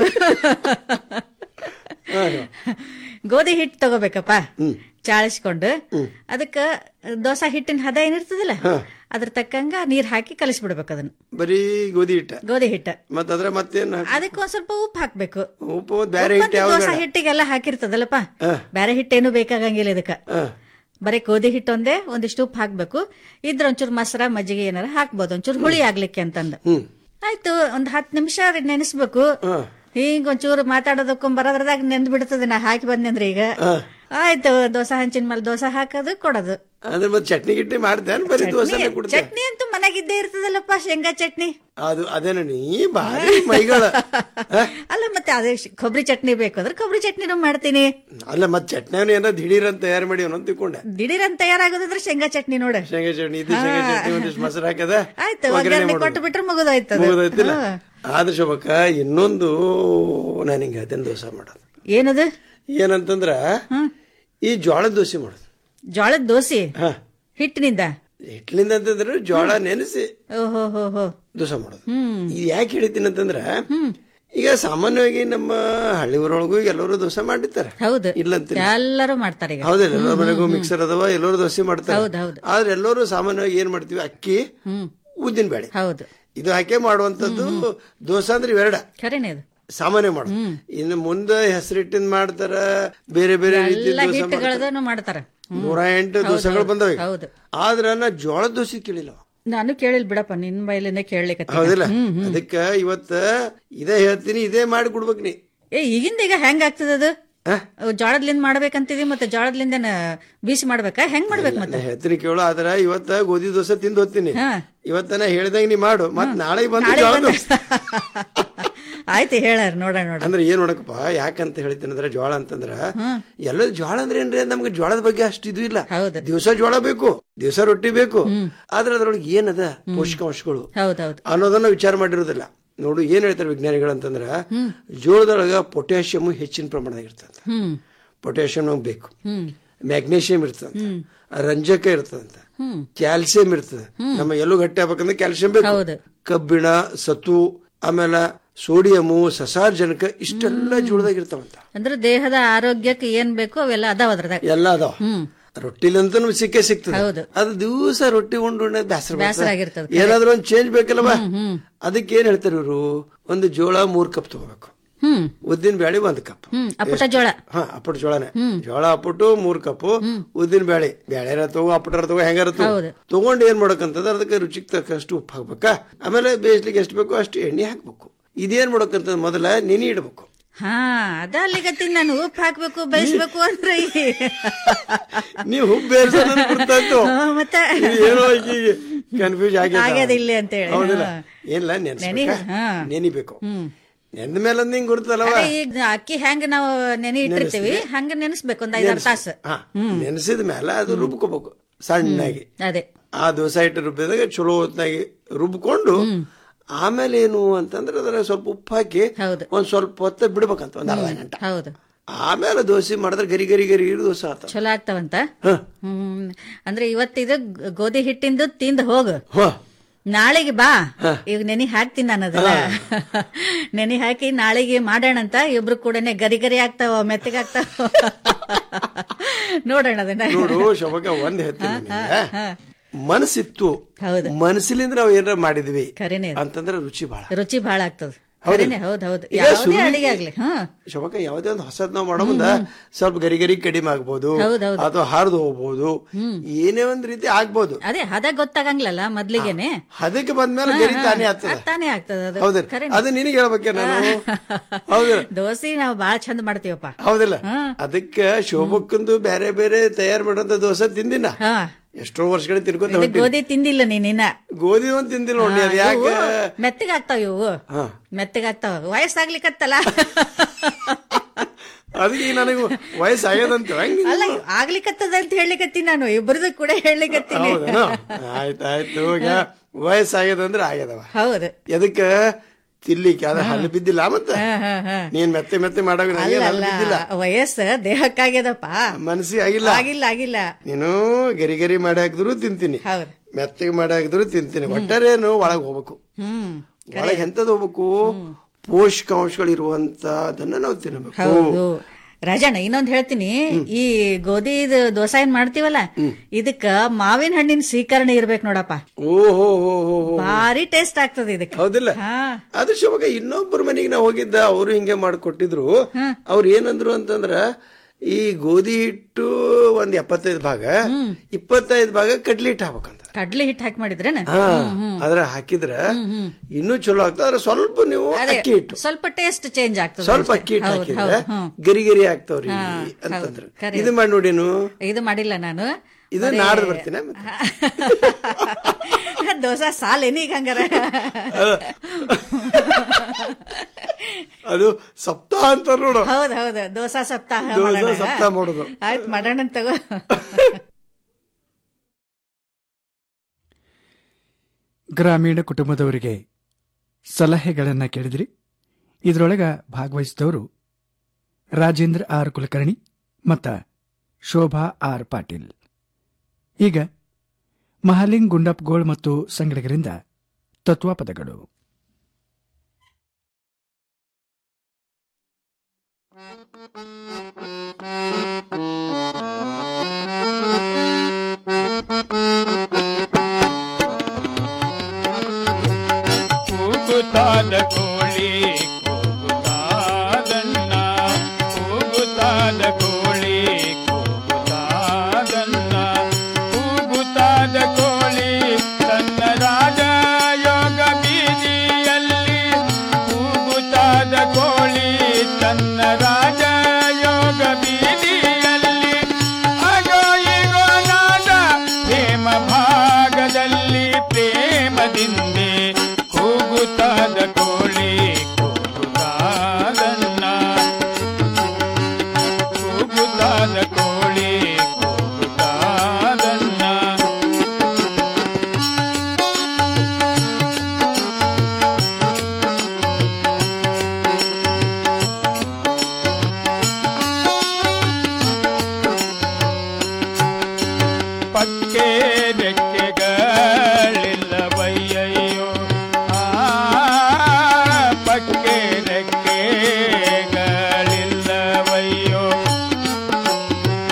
ಗೋಧಿ ಹಿಟ್ಟು ತಗೋಬೇಕಪ್ಪ ಚಾಳಿಸ್ಕೊಂಡು ಅದಕ್ಕ ದೋಸಾ ಹಿಟ್ಟಿನ ಹದ ಏನಿರ್ತದಲ್ಲ ಅದ್ರ ತಕ್ಕಂಗ ನೀರ್ ಹಾಕಿ ಕಲಿಸ್ಬಿಡ್ಬೇಕು ಅದನ್ನ ಬರೀ ಗೋಧಿ ಹಿಟ್ಟ ಗೋಧಿ ಹಿಟ್ಟ ಮತ್ ಅದ್ರ ಮತ್ತೇನ್ ಹಾಕ್- ಅದಕ್ಕೆ ಒಂದ್ ಸ್ವಲ್ಪ ಉಪ್ಪು ಹಾಕ್ಬೇಕು ಉಪ್ಪು ಬ್ಯಾರೆ ಹಿಟ್ಟು ಉಪ್ಪಂತೂ ಯಾವ್ದು ದೋಸಾ ಬೇಡ? ಹಿಟ್ಟಿಗೆಲ್ಲ ಹಾಕಿರ್ತದಲ್ಲಪ್ಪ ಬೇರೆ ಹಿಟ್ಟೇನು ಬೇಕಾಗಂಗಿಲ್ಲ ಇದಕ್ಕ ಬರೀ ಗೋಧಿ ಹಿಟ್ಟು ಒಂದೇ ಒಂದಿಷ್ಟು ಉಪ್ಪು ಹಾಕ್ಬೇಕು ಇದ್ರ ಒಂಚೂರು ಮೊಸರ ಮಜ್ಜಿಗೆ ಏನಾರ ಹಾಕ್ಬೋದು ಒಂಚೂರು ಹುಳಿ ಆಗ್ಲಿಕ್ಕೆ ಅಂತಂದ ಆಯ್ತು ಒಂದ್ ಹತ್ತು ನಿಮಿಷ ನೆನೆಸ್ಬೇಕು ಹಿಂಗ ಒಂಚೂರು ಮಾತಾಡೋದಕ್ಕೂ ಬರೋದ್ರದಾಗ ನೆಂದ್ ಬಿಡ್ತದೆ ನಾ ಹಾಕಿ ಬಂದ್ನಂದ್ರೆ ಈಗ ಆಯ್ತು ದೋಸೆ ಹಂಚಿನ ಮೇಲೆ ದೋಸೆ ಹಾಕೋದು ಕೊಡೋದು ಅದ್ರ ಮತ್ತೆ ಚಟ್ನಿ ಗಿಟ್ನಿ ಮಾಡ್ತೇನ್ ಬರೀ ದೋಸೆನೆ ಕೊಡ್ತೇನೆ ಚಟ್ನಿ ಅಂತೂ ಮನೆಗಿದ್ದೇ ಇರ್ತದಲ್ಲಪ್ಪ ಶೇಂಗಾ ಚಟ್ನಿ ಅದು ಅದೇನ ನೀ ಭಾರಿ ಮೈಗಳ ಅಲ್ಲ ಮತ್ತೆ ಅದೇ ಶ್- ಕೊಬ್ಬರಿ ಚಟ್ನಿ ಬೇಕು ಅಂದ್ರೆ ಕೊಬ್ಬರಿ ಚಟ್ನಿನೂ ಮಾಡ್ತೀನಿ ಅಲ್ಲ ಮತ್ ಚಟ್ನಿಯನ್ನು ಏನೋ ದಿಢೀರ್ ಅಂತ ತಯಾರು ಮಾಡಿ ಅನ್ನೋ ತಿಳ್ಕೊಂಡೆ ದಿಢೀರ್ ಅಂತ ತಯಾರಾಗೋದಂದ್ರೆ ಶೇಂಗಾ ಚಟ್ನಿ ನೋಡ ಶೇಂಗಾ ಚಟ್ನಿ ಇದು ಶೇಂಗಾ ಚಟ್ನಿ ಒಂದಿಷ್ಟು ಮೊಸರು ಹಾಕದ ಆಯ್ತು ಒಗ್ಗರಣೆ ಕೊಟ್ಟು ಬಿಟ್ರೆ ಮುಗಿದೋಯ್ತದ ಮುಗಿದೈತಿಲ್ಲ ಆದ್ರೆ ಶೋಭಕ್ಕ ಇನ್ನೊಂದು ನಾನು ಹಿಂಗ ಹೇಳ್ತೇನೆ ದೋಸೆ ಮಾಡೋದು ಏನದು ಏನಂತಂದ್ರ ಈ ಜೋಳದ ದೋಸೆ ಮಾಡೋದು ಜೋಳದ ದೋಸೆ ಹಾ ಹಿಟ್ಟಿನಿಂದ ಹಿಟ್ಲಿಂದ ಅಂತಂದ್ರೆ ಜೋಳ ನೆನೆಸಿ ಓಹೋ ಹೋ ಹೋ ದೋಸೆ ಮಾಡೋದು ಇದು ಯಾಕೆ ಹೇಳಿದ್ದೀನಿ ಅಂತಂದ್ರ ಈಗ ಸಾಮಾನ್ಯವಾಗಿ ನಮ್ಮ ಹಳ್ಳಿ ಊರೊಳಗೂ ಎಲ್ಲರೂ ದೋಸೆ ಮಾಡಿರ್ತಾರೆ ಹೌದು ಇಲ್ಲಂತ ಎಲ್ಲರೂ ಮಾಡ್ತಾರೆ ಈಗ ಹೌದಿಲ್ಲ ಎಲ್ಲರ ಮನೆಗೂ ಮಿಕ್ಸರ್ ಅದಾವ ಎಲ್ಲರೂ ದೋಸೆ ಮಾಡ್ತಾರೆ ಹೌದು, ಹೌದು. ಆದ್ರೆ ಎಲ್ಲರೂ ಸಾಮಾನ್ಯವಾಗಿ ಏನ್ ಮಾಡ್ತೀವಿ ಅಕ್ಕಿ ಉದ್ದಿನ ಬೇಳೆ ಹೌದು ಇದು ಹಾಕೇ ಮಾಡುವಂತದ್ದು ದೋಸೆ ಅಂದ್ರೆ ಇವೆರಡ ಖರೇನೆ ಅದು ಸಾಮಾನ್ಯ ಮಾಡು ಇನ್ನು ಮುಂದೆ ಹೆಸರಿಟ್ಟಿಂದ ಮಾಡ್ತಾರ ಬೇರೆ ಬೇರೆ ರೀತಿ ಎಲ್ಲ ದೋಸೆ ಮಾಡ್ತಾರ ಹಿಟ್ಟುಗಳದನ್ನು ಮಾಡ್ತಾರ ಹ್ಮ್. ನೂರ ಎಂಟು ಹೌದು, ದೋಸೆಗಳು ಹೌದು, ಬಂದವೆ ಹೌದು ಆದ್ರ ನಾ ಜೋಳದ ದೋಸೆ ಕೇಳಿಲ್ಲ ನಾನು ಕೇಳಿಲ್ ಬಿಡಪ್ಪ ನಿನ್ ಬೈಲಿಂದ ಕೇಳಲಿಕ್ಕೆ ಹೌದಿಲ್ಲ ಅದಕ್ಕ ಇವತ್ತ ಇದೇ ಹೇಳ್ತೀನಿ ಇದೇ ಮಾಡಿ ಕೊಡ್ಬೇಕು ನೀ ಏ ಈಗಿಂದ ಈಗ ಹೆಂಗ್ ಆಗ್ತದ ಅದು ಜೋಳದ್ಲಿಂದ ಮಾಡ್ಬೇಕಂತಿದಿ ಮತ್ತೆ ಜೋಳದ್ಲಿಂದ ಬೀಸಿ ಮಾಡ್ಬೇಕಾ ಹೆಂಗ್ ಮಾಡ್ಬೇಕು ಮತ್ತೆ ನಾ ಹೇಳ್ತೀನಿ ಕೇಳು ಆದ್ರ ಇವತ್ತ ಗೋಧಿ ದೋಸೆ ತಿಂದು ಹೋಗ್ತೀನಿ ಇವತ್ತ ನಾ ಹೇಳ್ದಂಗ ನೀ ಮಾಡು ಮತ್ ನಾಳೆ ಬಂದು ನಾಳೆ ಜೋಳದ ಬಂದು- ದೋಸೆ ಆಯ್ತು ಹೇಳಾರ ನೋಡ ನೋಡ ಅಂದ್ರೆ ಏನ್ ನೋಡಕಪ್ಪ ಯಾಕಂತ ಹೇಳ್ತೀನಿ ಅಂದ್ರೆ ಜೋಳ ಅಂತಂದ್ರ ಎಲ್ಲ ಜೋಳ ಅಂದ್ರೆ ಏನ್ರಿ ನಮ್ಗೆ ಜೋಳದ ಬಗ್ಗೆ ಅಷ್ಟು ಇದು ಇಲ್ಲ ದಿವಸ ಜೋಳ ಬೇಕು ದಿವಸ ರೊಟ್ಟಿ ಬೇಕು ಆದ್ರೆ ಅದ್ರೊಳಗೆ ಏನದ ಪೋಷಕಾಂಶಗಳು ಹೌದೌದು ಅನ್ನೋದನ್ನ ವಿಚಾರ ಮಾಡಿರೋದಿಲ್ಲ ನೋಡು ಏನ್ ಹೇಳ್ತಾರೆ ವಿಜ್ಞಾನಿಗಳು ಅಂತಂದ್ರ ಜೋಳದೊಳಗ ಪೊಟ್ಯಾಷಿಯಮ್ ಹೆಚ್ಚಿನ ಪ್ರಮಾಣದಾಗ ಇರ್ತದೆ ಹ್ಮ್ ಪೊಟ್ಯಾಷಿಯಂ ನಮ್ಗೆ ಬೇಕು ಹ್ಮ್ ಮ್ಯಾಗ್ನೇಷಿಯಂ ಇರ್ತದಂತ ರಂಜಕ ಇರ್ತದಂತ ಹ್ಮ್ ಕ್ಯಾಲ್ಸಿಯಂ ಇರ್ತದೆ ನಮ್ಮ ಎಲ್ಲೂ ಗಟ್ಟಿ ಆಗ್ಬೇಕಂದ್ರೆ ಕ್ಯಾಲ್ಸಿಯಂ ಬೇಕು ಕಬ್ಬಿಣ ಸತು ಆಮೇಲೆ ಸೋಡಿಯಮು ಸಸಾರ್ಜನಕ ಇಷ್ಟೆಲ್ಲ ಜೋಳದಾಗ ಇರ್ತಾವಂತ ಅಂದ್ರೆ ದೇಹದ ಆರೋಗ್ಯಕ್ಕೆ ಏನ್ ಬೇಕು ಅವೆಲ್ಲ ಅದಾವ ಅದ್ರದಾಗ ಎಲ್ಲ ಅದಾವ ರೊಟ್ಟಿಲಂತೂ ನಮ್ಗೆ ಸಿಕ್ಕೇ ಸಿಗ್ತದೆ ಹೌದು. ಅದು ದಿವಸ ರೊಟ್ಟಿ ಉಂಡು ಉಣ್ಣೋದ್ ಬ್ಯಾಸರ ಬ್ಯಾಸರ ಆಗಿರ್ತದೆ. ಏನಾದ್ರೂ ಒಂದು ಚೇಂಜ್ ಬೇಕಲ್ವಾ ಅದಕ್ಕೆ ಏನ್ ಹೇಳ್ತಾರೆ ಇವರು ಒಂದು ಜೋಳ ಮೂರ್ ಕಪ್ ತಗೋಬೇಕು ಹ್ಮ್ ಉದ್ದಿನ ಬೇಳೆ ಒಂದ್ ಕಪ್ ಹ್ಮ್ ಅಪ್ಪಟ ಜೋಳ ಹಾ ಅಪ್ಪಟ ಜೋಳನೆ ಜೋಳ ಅಪ್ಪಟ್ಟು ಮೂರ್ ಕಪ್ ಉದ್ದಿನ ಬೇಳೆ ಬೇಳೆರ ತಗೋ ಅಪ್ಪಟರ ತಗೋ ಹೆಂಗಾರ ತಗೋ ಹೌದು. ತಗೊಂಡು ಏನ್ ಮಾಡ್ಬೇಕಂತಂದ್ರೆ ಅದಕ್ಕೆ ರುಚಿಗೆ ತಕ್ಕಷ್ಟು ಉಪ್ಪು ಹಾಕ್ಬೇಕಾ ಆಮೇಲೆ ಬೇಯಿಸ್ಲಿಕ್ಕೆ ಎಷ್ಟು ಬೇಕೋ ಅಷ್ಟು ಎಣ್ಣೆ ಹಾಕ್ಬೇಕು ಇದೇನ್ ಮಾಡ್ಬೇಕಂತ ಮೊದಲ ನೆನೆ ಇಡ್ಬೇಕು ಹಾ ಅದ ಅಲ್ಲಿಗತ್ತೀನಿ ನಾನು ಉಪ್ಪು ಹಾಕ್ಬೇಕು ಬೇಯಿಸ್ಬೇಕು ಅಂದ್ರೆ ಈ- ನೀವು ಹುಬ್ಬು ಬೇರ್ಸೋದ್ ಗೊತ್ತಾಯ್ತು ಹಾ, ಮತ್ತೆ ಇದು ಏನೋ ಕನ್ಫ್ಯೂಸ್ ಆಗ್ಯದ ಆಗಿದೆ ಇಲ್ಲಿ ಅಂತ ಹೇಳಿ ಹೌದಿಲ್ಲ ಹಾ. ಏನಿಲ್ಲ ನೆನೆ- ನೆನೆಸ್ಬೇಕಾ ಹಾ. ನೆನಿಬೇಕು ಹ್ಮ್ ನೆಂದ ಮೇಲೆ ಅಂದ್ ಹಿಂಗ್ ಗುರ್ತಲ್ಲವ ಅದೇ ಈಗ ಅಕ್ಕಿ ಹೆಂಗ್ ನಾವು ನೆನೆ ಇಟ್ಟಿರ್ತೀವಿ ಹಂಗ ನೆನೆಸ್ಬೇಕು ಒಂದ್ ಐದಾರು ತಾಸು ಹಾ ನೆನೆಸಿದ ಮೇಲೆ ಅದು ರುಬ್ಕೋಬೇಕು ಸಣ್ಣಾಗಿ ಅದೇ ಆ ದೋಸೆ ಹಿಟ್ಟು ರುಬ್ಬಿದಾಗ ಚಲೋ ಹೊತ್ನಾಗಿ ರುಬ್ಕೊಂಡು ಆಮೇಲೆ ಏನು ಅಂತಂದ್ರೆ ಅದರ ಸ್ವಲ್ಪ ಉಪ್ಪು ಹಾಕಿ ಒಂದ್ ಸ್ವಲ್ಪ ಹೊತ್ತ ಬಿಡ್ಬೇಕಂತ ಒಂದ್ ಅರ್ಧ ಗಂಟೆ ಹೌದು ಆಮೇಲೆ ದೋಸೆ ಮಾಡಿದ್ರೆ ಗರಿ ಗರಿ ಗರಿ ಇರು ದೋಸೆ ಆತ ಚಲೋ ಆಗ್ತಾವಂತ ಹ್ಮ್ ಅಂದ್ರೆ ಇವತ್ತಿದು ಗೋಧಿ ಹಿಟ್ಟಿಂದು ತಿಂದ್ ಹೋಗು ನಾಳೆಗೆ ಬಾ ಈಗ ನೆನೆ ಹಾಕ್ತೀನಿ ನಾನು ಅದನ್ನ ನೆನೆ ಹಾಕಿ ನಾಳೆಗೆ ಮಾಡೋಣಂತ ಇಬ್ರು ಕೂಡನೆ ಗರಿ ಗರಿ ಆಗ್ತಾವ ಮೆತ್ತಗಾಗ್ತಾವ ನೋಡೋಣ ಅದನ್ನ ನೋಡು ಶೋಭಕ ಒಂದ್ ಹೇಳ್ತೀನಿ ನಿನಗೆ. ಮನಸ್ಸಿತ್ತು ಮನಸ್ಸಿಲಿಂದ ನಾವು ಏನಾರ ಮಾಡಿದ್ವಿ ಖರೇನೆ ಅದು. ಅಂತಂದ್ರೆ ರುಚಿ ಬಹಳ ರುಚಿ ಬಹಳ ಆಗ್ತದ ಖರೇನೆ ಹೌದ್ ಹೌದು ಈಗ ಯಾವುದೇ ಸುರುಳಿ- ಅಡಿಗೆ ಆಗ್ಲಿ ಹಾ ಶೋಭಕ್ಕ ಯಾವುದೇ ಒಂದು ಹೊಸದ್ ನಾವು ಮಾಡೋ ಮುಂದ ಸ್ವಲ್ಪ ಗರಿ ಗರಿ ಕಡಿಮೆ ಆಗ್ಬೋದು ಹೌದ್ ಹೌದ್. ಅಥವಾ ಹಾರ್ದು ಹೋಗ್ಬೋದು ಏನೇ ಒಂದ್ ರೀತಿ ಆಗ್ಬೋದು ಅದೇ ಹದ ಗೊತ್ತಾಗಂಗಿಲ್ಲಲ್ಲ ಮೊದ್ಲಿಗೆನೆ ಅದಕ್ಕೆ ಬಂದ್ಮೇಲೆ ಗರಿ ತಾನೇ ಆಗ್ತದೆ ತಾನೇ ಆಗ್ತದ ಅದು ಹೌದಿಲ್ಲ ಖರೇನೆ. ಅದು ನಿನಗೆ ಹೇಳ್ಬೇಕೆ ನಾನು ಹೌದಿಲ್ಲ ದೋಸೆ ನಾವು ಬಾಳ ಚಂದ ಮಾಡ್ತೀವಪ್ಪ ಹೌದಿಲ್ಲ ಅದಕ್ಕೆ ಶೋಭಕ್ಕಂದು ಬೇರೆ ಬೇರೆ ತಯಾರು ಮಾಡೋಂತ ದೋಸೆ ತಿಂದಿನ ಹಾ ಎಷ್ಟೋ ವರ್ಷಗಳ ತಿನ್ಕೊಂತ ಇದು ಹೊಂಟಿನಿ ಗೋಧಿ ತಿಂದಿಲ್ಲ ನೀನಿನ್ನ ಗೋಧಿ ಒಂದ್ ತಿಂದಿಲ್ಲ ನೋಡಿ ಅದು ಯಾಕೆ ಮೆತ್ತಗಾಗ್ತಾವ ಇವು ಹಾ. ಮೆತ್ತಗಾಗ್ತಾವ ವಯಸ್ಸಾಗ್ಲಿಕ್ಕತ್ತಲ್ಲ ಅದಕ್ಕೆ ಈಗ ನನಗೆ ವಯಸ್ಸಾಗ್ಯದಂತ ಹೆಂಗ್ ಅಲ್ಲ ಆಗ್ಲಿಕ್ಕತ್ತದ ಅಂತ ಹೇಳಿಕತ್ತೀನಿ ನಾನು ಇಬ್ಬರದು ಕೂಡ ಹೇಳಿಕತ್ತೀನಿ ಹೌದೇನೋ ಆಯ್ತು ಆಯ್ತು ಈಗ ವಯಸ್ಸಾಗ್ಯದಂದ್ರೆ ಆಗ್ಯದವ ಹೌದು ಎದಕ್ಕ ತಿನ್ಲಿಕ್ಕೆ ಅದ ಹಲ್ಲು ಬಿದ್ದಿಲ್ಲ ಮತ್ತ ಹಾ, ಹಾ, ಹಾ. ನೀನ್ ಮೆತ್ತೆ ಮೆತ್ತೆ ಮಾಡೋ ಅಲ್ಲ ಅಲ್ಲ ಬಿದ್ದಿಲ್ಲ ವಯಸ್ಸು ದೇಹಕ್ಕಾಗ್ಯದಪ್ಪ ಮನಸ್ಸಿಗೆ ಆಗಿಲ್ಲ ಆಗಿಲ್ಲ ಆಗಿಲ್ಲ ನೀನು ಗರಿ ಗರಿ ಮಾಡಿ ಹಾಕಿದ್ರು ತಿಂತೀನಿ ಹೌದು ಮೆತ್ತಗೆ ಮಾಡಿ ಹಾಕಿದ್ರು ತಿಂತೀನಿ ಒಟ್ಟಾರೇನು ಒಳಗ್ ಹೋಗ್ಬೇಕು ಹ್ಮ್ ಒಳಗೆ ಎಂತದ್ ಹೋಗ್ಬೇಕು ಪೋಷಕಾಂಶಗಳು ಇರುವಂತದನ್ನ ನಾವು ತಿನ್ನಬೇಕು ಹೌದು ರಾಜಣ್ಣ ಇನ್ನೊಂದ್ ಹೇಳ್ತೀನಿ ಈ ಗೋಧಿ ದೋಸೆ ಏನ್ ಮಾಡ್ತೀವಲ್ಲ ಇದಕ್ಕ ಮಾವಿನ ಹಣ್ಣಿನ ಸ್ವೀಕರಣೆ ಇರ್ಬೇಕು ನೋಡಪ್ಪ ಓಹೋ ಹೋ ಹೋ ಹೋ ಭಾರಿ ಟೇಸ್ಟ್ ಆಗ್ತದೆ ಇದಕ್ಕೆ ಹೌದಿಲ್ಲ ಹಾ ಅದು ಶೋಭಕ ಇನ್ನೊಬ್ಬರ ಮನೆಗೆ ನಾವು ಹೋಗಿದ್ದ ಅವರು ಹಿಂಗೆ ಮಾಡಿಕೊಟ್ಟಿದ್ರು ಅವ್ರು ಏನಂದ್ರು ಅಂತಂದ್ರ ಈ ಗೋಧಿ ಹಿಟ್ಟು ಒಂದ್ ಎಪ್ಪತ್ತೈದು ಭಾಗ ಇಪ್ಪತ್ತೈದು ಭಾಗ ಕಡ್ಲಿ ಹಿಟ್ಟು ಹಾಕ್ಬೇಕಂತ ಕಡ್ಲೆ ಹಿಟ್ಟು ಹಾಕಿ ಮಾಡಿದ್ರೇನ ಹಾ ಅದ್ರ ಹಾಕಿದ್ರ ಇನ್ನೂ ಚಲೋ ಆಗ್ತದೆ ಅದ್ರ ಸ್ವಲ್ಪ ನೀವು ಅದೇ ಅಕ್ಕಿ ಹಿಟ್ಟು ಸ್ವಲ್ಪ ಟೇಸ್ಟ್ ಚೇಂಜ್ ಆಗ್ತದೆ ಸ್ವಲ್ಪ ಅಷ್ಟೇ. ಅಕ್ಕಿ ಹಿಟ್ಟು ಹೌದು, ಹಾಕಿದ್ರೆ ಹೌದು, ಹ್ಮ್. ಗರಿ ಗರಿ ಆಗ್ತಾವ್ರಿ ಹಾ, ಅಂತಂದ್ರು ಹೌದು, ಖರೆ. ಇದು ಮಾಡಿ ನೋಡೇನು ಇದು ಮಾಡಿಲ್ಲ ನಾನು ಇದು ಬರೀ- ನಾಡ್ದು ಬರ್ತೀನಿ ದೋಸೆ ಸಾಲೇನಿ ಈಗ ಹಂಗಾರ ಅದು ಸಪ್ತಾಹ ಅಂತ ನೋಡು ಹೌದ್ ಹೌದು ದೋಸಾ ಸಪ್ತಾಹ ದೋಸಾ ಮಾಡೋಣ. ಸಪ್ತಾಹ ಮಾಡೋದು. ಆಯ್ತು ಮಾಡೋಣ ಅಂತ ತಗೋ ಗ್ರಾಮೀಣ ಕುಟುಂಬದವರಿಗೆ ಸಲಹೆಗಳನ್ನು ಕೇಳಿದ್ರಿ ಇದರೊಳಗ ಭಾಗವಹಿಸಿದವರು ರಾಜೇಂದ್ರ ಆರ್ ಕುಲಕರ್ಣಿ ಮತ್ತ ಶೋಭಾ ಆರ್ ಪಾಟೀಲ್ ಈಗ ಮಹಾಲಿಂಗ್ ಗುಂಡಪ್ಗೋಳ್ ಮತ್ತು ಸಂಗಡಿಗರಿಂದ ತತ್ವಪದಗಳು ಕೂಗುತ್ತಾದ ಕೋಳಿ ಕೂಗುತ್ತಾದಣ್ಣ ಕೂಗುತ್ತಾದ ಕೋಳಿ ಕೂಗುತ್ತಾದಣ್ಣ ಕೂಗುತ್ತಾದ ಕೋಳಿ ತನ್ನ ರಾಜ ಯೋಗ ಬೀದಿಯಲ್ಲಿ ಕೂಗುತ್ತಾದ ಕೋಳಿ ತನ್ನ ರಾಜ ಯೋಗ ಬೀದಿಯಲ್ಲಿ ಆಗೋ ಈಗೋ ನಾದ ಪ್ರೇಮ ಭಾಗದಲ್ಲಿ ಪ್ರೇಮದಿಂದೆ ಕೂಗುತ್ತಾದ ಕೋಳಿ ಕೂಗುತ್ತಾದನ್ನ ಕೂಗುತ್ತಾದ ಕೋಳಿ ಕೂಗುತ್ತಾದನ್ನ ಪಕ್ಕೆ ರೆಕ್ಕೆಗಳಿಲ್ಲವಯ್ಯಯ್ಯೋ ಆ ಪಕ್ಕೆ ರೆಕ್ಕೆಗಳಿಲ್ಲವಯ್ಯೋ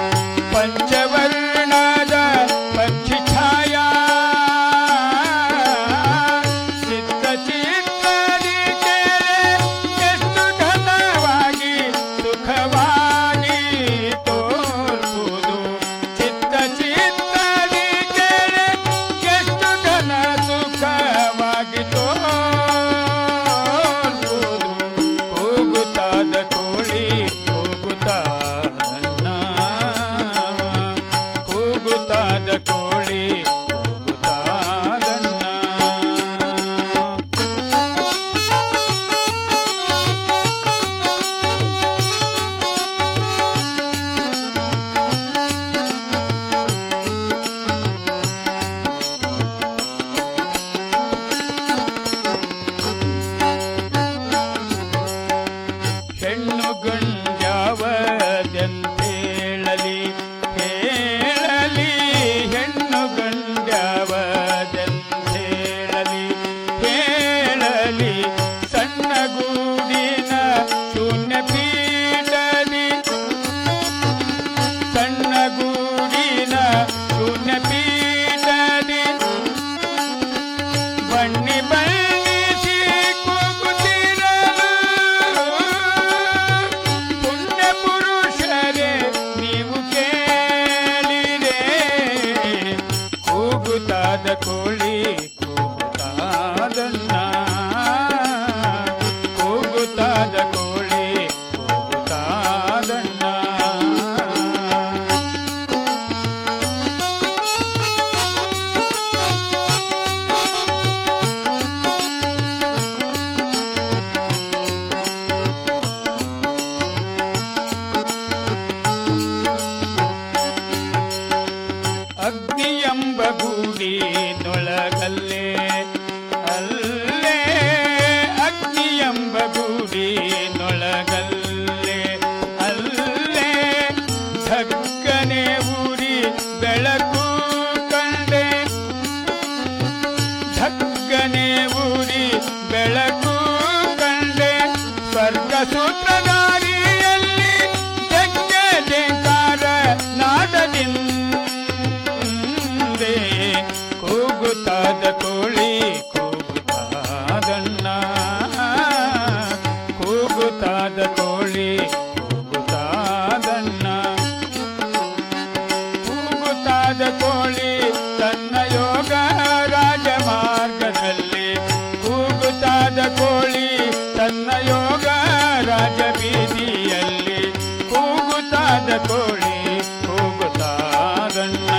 ಕೂಗುತ್ತಾದ ಕೋಳಿ ಕೂಗುತ್ತಾದಣ್ಣ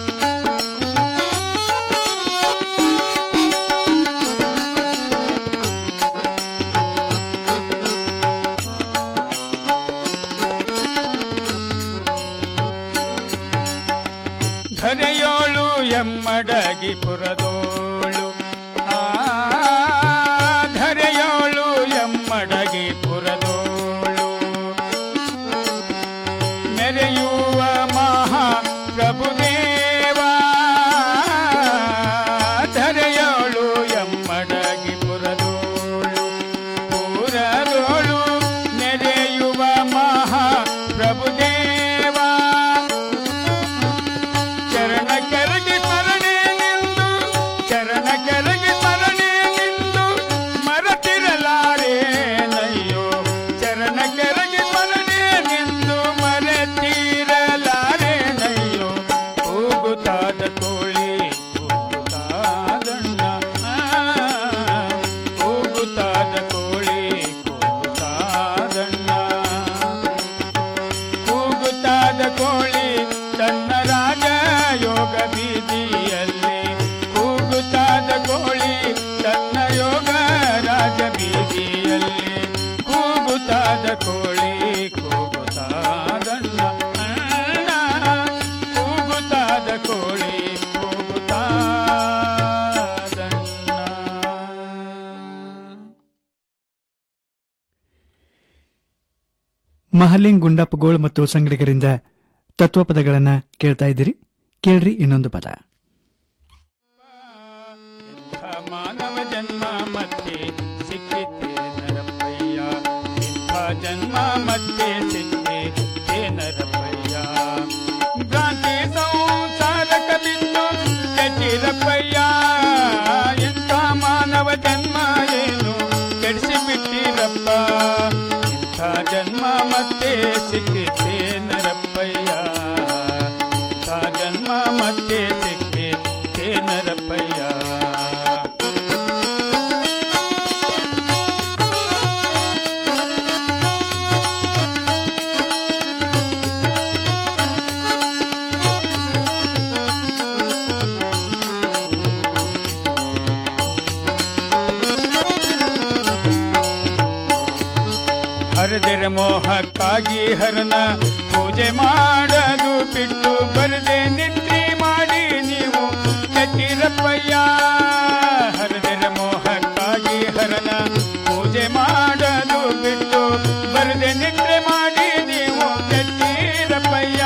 ಧರೆಯೋಳು ಎಮ್ಮಡಗಿ ಪುರದೋಳು ಆ ಧರೆಯೋಳು ಎಮ್ಮಡಗಿ ಪುರದೋಳು ಮೆರೆಯುವ ಮಹಾ ಪ್ರಭುದೇವ ಧರೆಯೋಳು ಎಮ್ಮಡಗಿ ಪುರದೋಳು ಪುರದೋಳು ನೆರೆಯುವ ಮಹಾ ಪ್ರಭುದೇವ ಚರಣ ಕೆರಗಿ ಸ್ಮರಣೆ ನಿಂದು ಚರಣ ಕೆರಗಿ ಸ್ಮರಣೆ ನಿಂದು ಮರತಿರಲಾರೆ ನಯ್ಯೋ ಚರಣ ಕೆರಗಿ ಸ್ಮರಣೆ ನಿಂದು ಮರೆತಿರಲಾರೆ ನಯ್ಯೋ ಕೂಗುತ್ತಾದ ಕೋಳಿ ಕೂಗುತ್ತಾದಣ್ಣ ಕೂಗುತ್ತಾದ ಕೋಳಿ ಕೂಗುತ್ತಾದಣ್ಣ ಕೂಗುತ್ತಾದ ಕೋಳಿ ತನ್ನ ರಾಜ ಯೋಗ ಬೀದಿಯಲ್ಲಿ ಕೂಗುತ್ತಾದ ಕೋಳಿ ತನ್ನ ಯೋಗ ರಾಜ ಬೀದಿಯಲ್ಲಿ ಕೂಗುತ್ತಾದ ಕೋಳಿ ಕೂಗುತ್ತಾದಣ್ಣ ಅಣ್ಣ. ಕೂಗುತ್ತಾದ ಕೋಳಿ ಮಹಲಿಂಗ್ ಗುಂಡಪ್ಪಗೋಳ್ ಮತ್ತು ಸಂಗಡಿಗರಿಂದ ತತ್ವಪದಗಳನ್ನ ಕೇಳ್ತಾ ಇದ್ದೀರಿ ಕೇಳ್ರಿ ಇನ್ನೊಂದು ಪದ ಮಾನವ ಜನ್ಮ ಮತ್ತೆ ಸಿಕ್ಕಿತೆ ನರಪಯ್ಯ ಇಂಥ ಜನ್ಮ ಮತ್ತೆ ಸಿಕ್ಕಿತೆ ನರಪಯ್ಯ ಭ್ರಾಂತಿ ಸಂಸಾರಕ ಬಿದ್ದು ಕೆಟ್ಟಿರಪ್ಪಯ್ಯ ಇಂಥ ಮಾನವ ಜನ್ಮ ಏನು ಕೆಡಿಸಿ ಬಿಟ್ಟಿರಪ್ಪ ಇಂಥ ಜನ್ಮ ಮತ್ತೆ ಸಿಕ್ಕಿತೆ ನರಪ್ಪಯ್ಯ ಇಂಥ ಜನ್ಮ ಮತ್ತೆ ಸಿಕ್ಕಿತೆ ನರಪ್ಪಯ್ಯ ಹರದೆರ ಮೋಹಕ್ಕಾಗಿ ಹರನ ಪೂಜೆ ಮಾಡಲು ಬಿಟ್ಟು ಬರದೆ ನಿದ್ರೆ ಮಾಡಿ ನೀವು ಕೆಟ್ಟಿರಪ್ಪಯ್ಯ ಹರದೆರ ಮೋಹಕ್ಕಾಗಿ ಹರನ ಪೂಜೆ ಮಾಡಲು ಬಿಟ್ಟು ಬರದೆ ನಿದ್ರೆ ಮಾಡಿ ನೀವು ಕೆಟ್ಟಿರಪ್ಪಯ್ಯ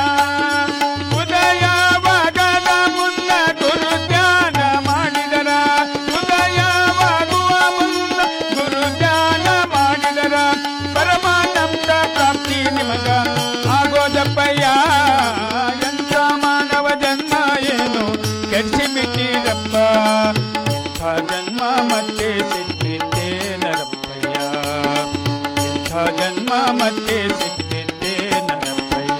ಉದಯವಾಗದ ಮುನ್ನ ಗುರು ಧ್ಯಾನ ಮಾಡಿದರ ಉದಯವಾಗುವ ಮುನ್ನ ಗುರು ಧ್ಯಾನ ಮಾಡಿದರ ಪರಮಾನಂದ ಪ್ರಾಪ್ತಿ ನಿಮಗ ಆಗೋದಪ್ಪಯ್ಯ ಎಂಥ ಮಾನವ ಜನ್ಮ ಏನು ಕೆಡಿಸಿ ಬಿಟ್ಟಿರಪ್ಪ ಇಂಥ ಜನ್ಮ ಮತ್ತೆ ಸಿಕ್ಕಿದ್ದೇ ನರಪ್ಪಯ್ಯ ಇಂಥ ಜನ್ಮ ಮತ್ತೆ ಸಿಕ್ಕಿದ್ದೇ ನರಪ್ಪಯ್ಯ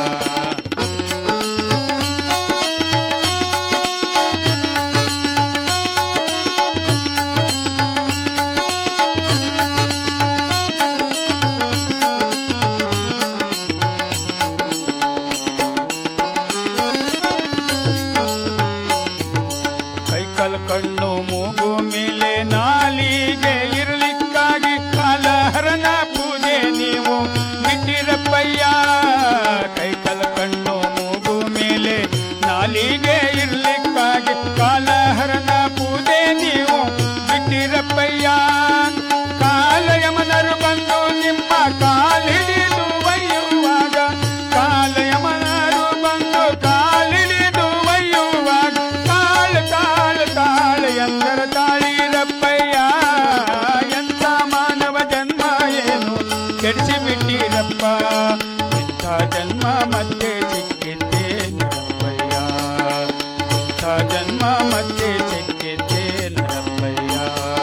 ಕೈಕಲ್ ಕಣ್ಣು ಮೂಗು ಮೇಲೆ ನಾಲಿಗೆ ಇರಲಿಕ್ಕಾಗಿ ಕಾಲಹರನ ಪೂಜೆ ನೀವು ಬಿಟ್ಟಿರಪ್ಪಯ್ಯ ಕೈಕಲ್ ಕಣ್ಣು ಮೂಗು ಮೇಲೆ ನಾಲಿಗೆ ಇರಲಿಕ್ಕಾಗಿ ಕಾಲಹರನ ಪೂಜೆ ನೀವು ಬಿಟ್ಟಿರಪ್ಪಯ್ಯ ಕಾಲಯಮನರು ಬಂದು ನಿಮ್ಮ ಕಾಲಿಡಿದು ಒಯ್ಯುವಾಗ ಕಾಲಯಮನರು ಬಂದು ಕಾಲಿಡಿದು ಒಯ್ಯುವಾಗ ಕಾಲ ಕಾಲ ಕಾಲ ಎಂದರ ತಾಳಿರಪ್ಪಯ್ಯ ಎಂಥ ಮಾನವ ಜನ್ಮ ಏನು ಕೆಡಿಸಿ ಬಿಟ್ಟಿರಪ್ಪ ಇಂಥ ಜನ್ಮ ಮತ್ತೆ ಸಿಕ್ಕಿದ್ದೇ ನಿರಪ್ಪಯ್ಯ ಇಂಥ ಜನ್ಮ ಮತ್ತೆ